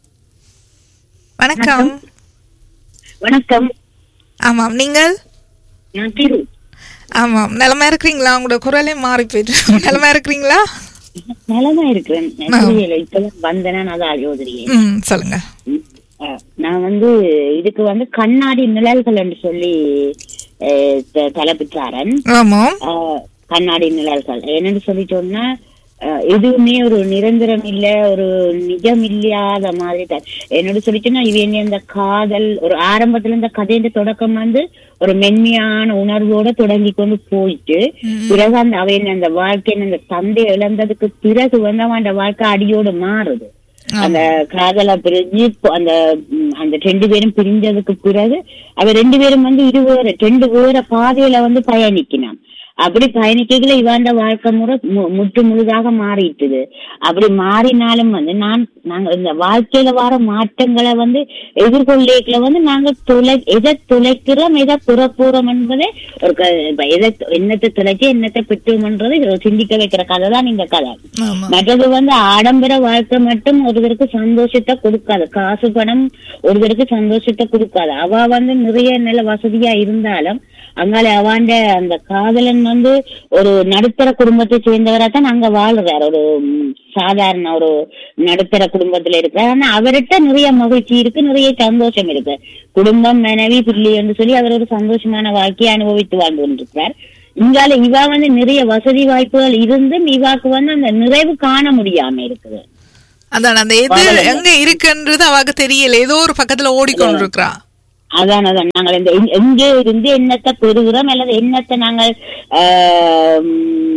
[SPEAKER 1] வணக்கம்
[SPEAKER 8] வணக்கம்
[SPEAKER 1] ஆமாம் நீங்கள்
[SPEAKER 8] நான் திரு
[SPEAKER 1] ஆமாம் நிலமா இருக்கிறீங்களா உங்களோட குரலே மாறி போயிட்டு நிலமா இருக்கிறீங்களா
[SPEAKER 8] நலமா இருக்கிறேன் புரியல இப்பதான் வந்தேனா நான் தான் யோதரியே
[SPEAKER 1] ம் சொல்லுங்க
[SPEAKER 8] நான் வந்து இதுக்கு வந்து கண்ணாடி நிழல்கள் என்று சொல்லி அஹ், த- தலைப்பிட்டாரன்
[SPEAKER 1] ஆமாம்
[SPEAKER 8] அஹ், கண்ணாடி நிழல்கள் என்னன்னு சொல்லி சொன்னா அஹ், எதுவுமே ஒரு நிரந்தரம் இல்ல ஒரு நிஜம் இல்லாத மாதிரி தான் என்னோட சொல்லிச்சுன்னா இவன் இந்த காதல் ஒரு ஆரம்பத்துல இந்த கதையின் தொடக்கம் வந்து ஒரு மென்மையான உணர்வோட தொடங்கி கொண்டு போயிட்டு பிறகு அந்த அவன் அந்த வாழ்க்கையின் அந்த தந்தை இழந்ததுக்கு பிறகு வந்து அவன் அந்த வாழ்க்கை அடியோடு மாறுது அந்த காதல பிரிஞ்சு இப்போ அந்த ம், அந்த ரெண்டு பேரும் பிரிஞ்சதுக்கு பிறகு அவ ரெண்டு பேரும் வந்து இருவேறு ரெண்டு வேற பாதையில வந்து பயணிக்கினான் அப்படி பயணிக்கல இவன் வாழ்க்கை முறை மு- முற்று முழுதாக மாறிட்டுது அப்படி மாறினாலும் வந்து நான் நாங்க இந்த வாழ்க்கையில வர மாற்றங்களை வந்து எதிர்கொள்ளைக்குள்ள வந்து நாங்க துளை எதை துளைக்கிறோம் எதை புறப்போறோம் என்பதே ஒரு க- இப்ப எதை என்னத்தை துளைச்சு என்னத்தை பெற்றோம்ன்றது ஒரு சிந்திக்க வைக்கிற கதை தான் இந்த கதை
[SPEAKER 1] ஆமா
[SPEAKER 8] மற்றது வந்து ஆடம்பர வாழ்க்கை மட்டும் ஒருவருக்கு சந்தோஷத்தை கொடுக்காது காசு பணம் ஒருவருக்கு சந்தோஷத்தை கொடுக்காது அவ வந்து நிறைய நல்ல வசதியா இருந்தாலும் அங்கால அவாண்ட அந்த காதலன் வந்து ஒரு நடுத்தர குடும்பத்தை சேர்ந்தவரா தான் அங்க வாழ்றார் ஒரு ம், சாதாரண ஒரு நடுத்தர குடும்பத்துல இருக்கிறார் ஆனா அவர்கிட்ட நிறைய மகிழ்ச்சி இருக்கு நிறைய சந்தோஷம் இருக்கு குடும்பம் மனைவி பிள்ளை என்று சொல்லி அவர் ஒரு சந்தோஷமான வாழ்க்கையை அனுபவித்து வாழ்ந்து கொண்டிருக்கிறார் இங்கால இவா வந்து நிறைய வசதி வாய்ப்புகள் இருந்தும் இவாக்கு வந்து அந்த நிறைவு காண முடியாம இருக்குது
[SPEAKER 1] அதான் அந்த எது எங்க இருக்குன்றது அவக்கு தெரியல ஏதோ ஒரு பக்கத்துல ஓடிக்கொண்டிருக்கிறா
[SPEAKER 8] அதான் அதான் நாங்கள் இந்த எங்க- எங்கே இருந்து என்னத்தை பெறுகிறோம் அல்லது என்னத்தை நாங்கள் ஆம்,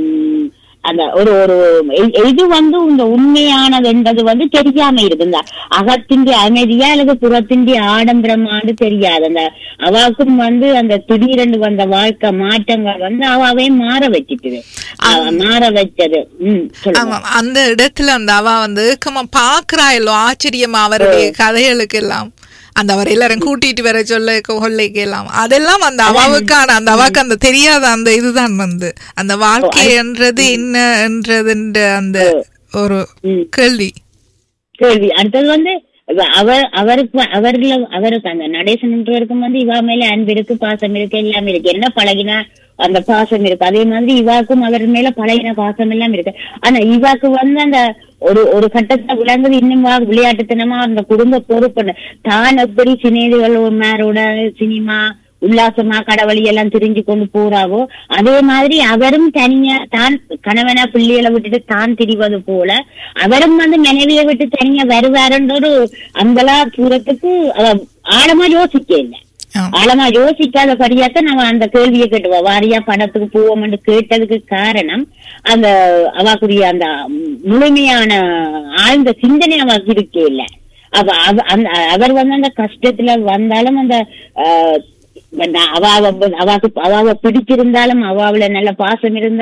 [SPEAKER 8] அந்த ஒரு ஒரு எ- எது வந்து இந்த உண்மையானது என்றது வந்து தெரியாம இருக்கு இந்த அகத்தின்றி அமைதியா அல்லது புறத்தின்றி ஆடம்பரமானு தெரியாது அந்த அவாக்கும் வந்து அந்த திடீரென்று வந்த வாழ்க்கை மாற்றங்கள் வந்து அவாவே மாற வச்சிட்டுது அவ மாற வச்சது ம் சொல்லுங்க
[SPEAKER 1] ஆமா அந்த இடத்துல அந்த அவ வந்து கம்மா பாக்குறா இல்லோ ஆச்சரியமா அவருடைய கதைகளுக்கு எல்லாம் அந்த அவர் எல்லாரும் கூட்டிட்டு வர சொல்ல கொள்ளைக்கு எல்லாம் அதெல்லாம் அந்த அவாவுக்கான அந்த அவாக்கு அந்த தெரியாத அந்த இதுதான் வந்து அந்த வாழ்க்கை என்றது என்ன என்றதுன்ற அந்த ஒரு
[SPEAKER 8] ம்.
[SPEAKER 1] கேள்வி
[SPEAKER 8] கேள்வி அடுத்தது வந்து இவ- அவர் அவருக்கு அவர்கள அவருக்கு அந்த நடேசன்றவருக்கும் வந்து இவா மேல அன்பு இருக்கு பாசம் இருக்கு எல்லாம் இருக்கு என்ன பழகினா அந்த பாசம் இருக்கு அதே மாதிரி இவாக்கும் அவர் மேல பழகின பாசம் எல்லாம் இருக்கு ஆனா இவாக்கு வந்து அந்த ஒரு ஒரு கட்டத்துல விளங்குது இன்னும் வா விளையாட்டுத்தனமா அந்த குடும்ப பொறுப்பு தான் எப்படி சினேதிகள் மேரோட சினிமா உல்லாசமா கடவழி எல்லாம் திரிஞ்சு கொண்டு போறாவோ அதே மாதிரி அவரும் தனியா தான் கணவனா பிள்ளைகளை விட்டுட்டு தான் திரிவது போல அவரும் வந்து மனைவியை விட்டு தனியா வருவாருன்ற ஒரு அந்தலா தூரத்துக்கு அவ ஆழமா யோசிக்க இல்லை
[SPEAKER 1] ஆமா.
[SPEAKER 8] ஆழமா யோசிக்காத படியாத்தான் நம்ம அந்த கேள்வியை கேட்டுவோம் வாரியா பணத்துக்கு போவோம்னு கேட்டதுக்கு காரணம் அந்த அவாக்குரிய அந்த முழுமையான ஆழ்ந்த சிந்தனை அவாக்கு இருக்கே இல்ல அவ அவ- அந்த அவர் வந்து அந்த கஷ்டத்துல வந்தாலும் அந்த ஆஹ், அந்த அவ அவ- அவாக்கு அவாவ பிடிச்சிருந்தாலும் அவாவுல நல்ல பாசம் இருந்தாலும்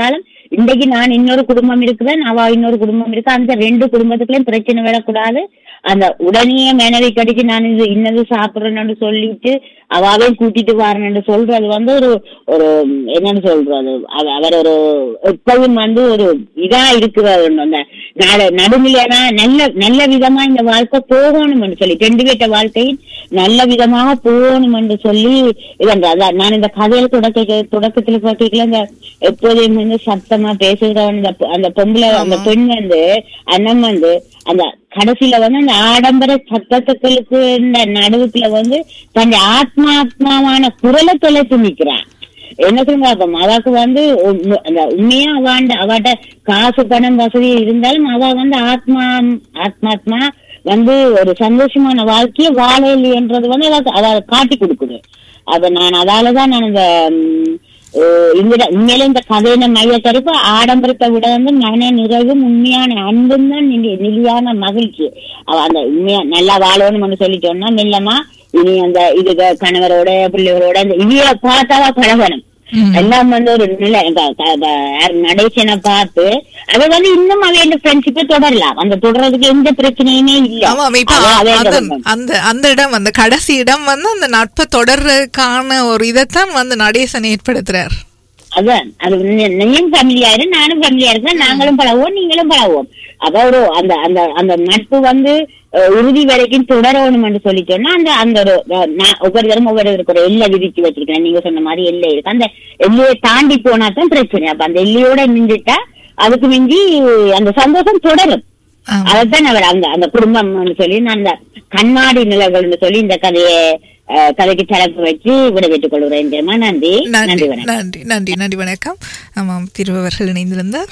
[SPEAKER 8] இன்றைக்கு நான் இன்னொரு குடும்பம் இருக்கிறேன் அவ இன்னொரு குடும்பம் இருக்கு அந்த ரெண்டு குடும்பத்துக்குள்ளயும் பிரச்சனை வரக்கூடாது அந்த உடனே மனைவி கடிச்சு நான் இது இன்னது சாப்பிடுறேன்னு சொல்லிட்டு அவாவே கூட்டிட்டு வரேன்னு சொல்றது வந்து ஒரு ஒரு என்னன்னு சொல்றது அவ- அவர் ஒரு எப்பவும் வந்து ஒரு இதா இருக்கிறார் அந்த நட- நடுநிலையான நல்ல நல்ல விதமா இந்த வாழ்க்கை போகணும்னு சொல்லி ரெண்டு பேட்ட வாழ்க்கையில் நல்ல விதமாக போகணும் என்று சொல்லி இதன்ற அதான் நான் இந்த கதையில தொடக்க தொடக்கத்துல பார்க்கல இந்த எப்போதையும் வந்து சத்தமா பேசுகிறவன் அந்த பொ- அந்த பொம்பளை அந்த பெண் வந்து அண்ணன் வந்து அந்த கடைசியில வந்து அந்த ஆடம்பர சத்தத்துக்களுக்கு இந்த நடுவுக்குள்ள வந்து தன் ஆத்மாத்மாவான குரலை தொலைத்து நிக்கிறான் என்ன சொல்லுங்க அப்ப அவாக்கு வந்து உண்ம- அந்த உண்மையா அவாண்ட அவாட்ட காசு பணம் வசதி இருந்தாலும் அவ வந்து ஆத்மா ஆத்மாத்மா வந்து ஒரு சந்தோஷமான வாழ்க்கையை வாழலைன்றது வந்து அவ அவ காட்டி கொடுக்குது அப்ப நான் அதாலதான் நான் இந்த ம், அஹ் இந்த உண்மையில இந்த கதையின மைய கருப்பு ஆடம்பரத்தை விட வந்து மன நிறைவும் உண்மையான அன்பும் தான் நிலை- நிலையான மகிழ்ச்சி அவ அந்த உண்மையா நல்லா வாழணும்னு சொல்லிட்டோம்னா மெல்லமா இனி அந்த இது கணவரோட பிள்ளைகளோட அந்த இதைய பார்த்தாவா பழகணும் எல்லாம் வந்து ஒரு நிலை இந்த க- க- யார் நடேசனை பார்த்து அது வந்து இன்னும் அவன் ஃப்ரெண்ட்ஷிப்பை தொடரலாம் அந்த தொடர்றதுக்கு எந்த பிரச்சனையுமே இல்ல
[SPEAKER 1] ஆமாம் இப்ப
[SPEAKER 8] அவ- அவ
[SPEAKER 1] அந்த
[SPEAKER 8] இந்த-
[SPEAKER 1] அந்த அந்த இடம் அந்த கடைசி இடம் வந்து அந்த நட்பை தொடர்றதுக்கான ஒரு இதைத்தான் வந்து நடேசன் ஏற்படுத்துறார்
[SPEAKER 8] அதான் அது நீ- நீயும் ஃபேமிலியா இரு நானும் ஃபேமிலியா இருக்கேன் நாங்களும் பழகுவோம் நீங்களும் பழகுவோம் அப்ப ஒரு அந்த அந்த அந்த நட்பு வந்து அஹ், இறுதி வரைக்கும் தொடரணும் என்று சொல்லிட்டோம்னா அந்த அந்த ஒரு அஹ், நான் ஒவ்வொரு தரம் ஒவ்வொரு இருக்கிற எல்லை விதிச்சு வச்சிருக்கேன் நீங்க சொன்ன மாதிரி எல்லை இருக்கு அந்த எல்லையை தாண்டி போனா தான் பிரச்சனை அப்ப அந்த எல்லையோட நின்றுட்டா அதுக்கு மிஞ்சி அந்த சந்தோஷம் தொடரும்
[SPEAKER 1] ஆமா.
[SPEAKER 8] அதைத்தான் அவர் அந்த அந்த குடும்பம் சொல்லி நான் அந்த கண்ணாடி நிலங்கள்னு சொல்லி இந்த கதையை அஹ், கதைக்கு தலைப்பு வச்சு விடைபெற்றுக் கொள்கிறேன் ஜெயமா. நன்றி
[SPEAKER 1] நன்றி
[SPEAKER 8] நன்றி வணக்கம்
[SPEAKER 1] நன்றி நன்றி நன்றி வணக்கம் ஆமாம் திருவவர்கள் இணைந்திருந்தார்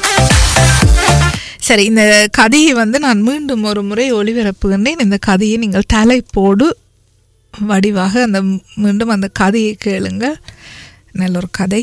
[SPEAKER 1] சரி இந்த கதையை வந்து நான் மீண்டும் ஒரு முறை ஒளிபரப்புகின்றேன் இந்த கதையை நீங்கள் தலைப்போடு வடிவாக அந்த மீண்டும் அந்த கதையை கேளுங்கள் நல்ல ஒரு கதை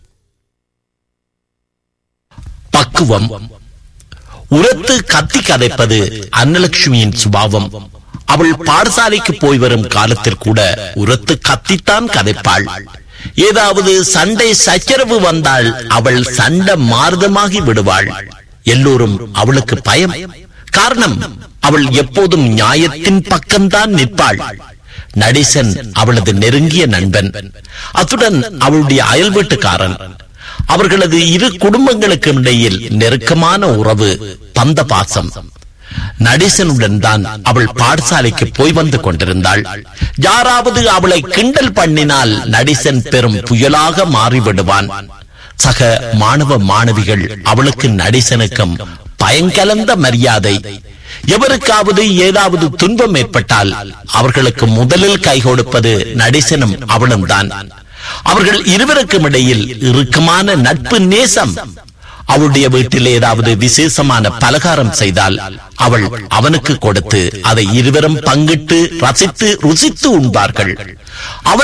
[SPEAKER 9] பக்குவம் உரத்து கத்தி கதைப்பது அன்னலட்சுமியின் சுபாவம் அவள் பாடசாலைக்கு போய் வரும் காலத்தில் கூட உரத்து கத்தித்தான் கதைப்பாள் ஏதாவது சண்டை சச்சரவு வந்தால் அவள் சண்டை மாறுதமாகி விடுவாள் எல்லோரும் அவளுக்கு பயம் காரணம் அவள் எப்போதும் நியாயத்தின் பக்கம்தான் நிற்பாள் நடேசன் அவளது நெருங்கிய நண்பன் அத்துடன் அவளுடைய அயல் வீட்டுக்காரன் அவர்களது இரு குடும்பங்களுக்கும் இடையில் நெருக்கமான உறவு பந்த பாசம் நடேசனுடன் தான் அவள் பாடசாலைக்கு போய் வந்து கொண்டிருந்தாள் யாராவது அவளை கிண்டல் பண்ணினால் நடேசன் பெரும் புயலாக மாறிவிடுவான் சக மாணவ மாணவிகள் அவளுக்கு நடேசனுக்கும் பயங்கலந்த மரியாதை எவருக்காவது ஏதாவது துன்பம் ஏற்பட்டால் அவர்களுக்கு முதலில் கை கொடுப்பது நடேசனும் அவளும் தான் அவர்கள் இருவருக்கும் இடையில் இறுக்கமான நட்பு நேசம் அவளுடைய வீட்டில் ஏதாவது விசேஷமான பலகாரம் செய்தால் அவள் அவனுக்கு கொடுத்து அதை இருவரும் பங்கிட்டு ரசித்து ருசித்து உண்பார்கள் அவன்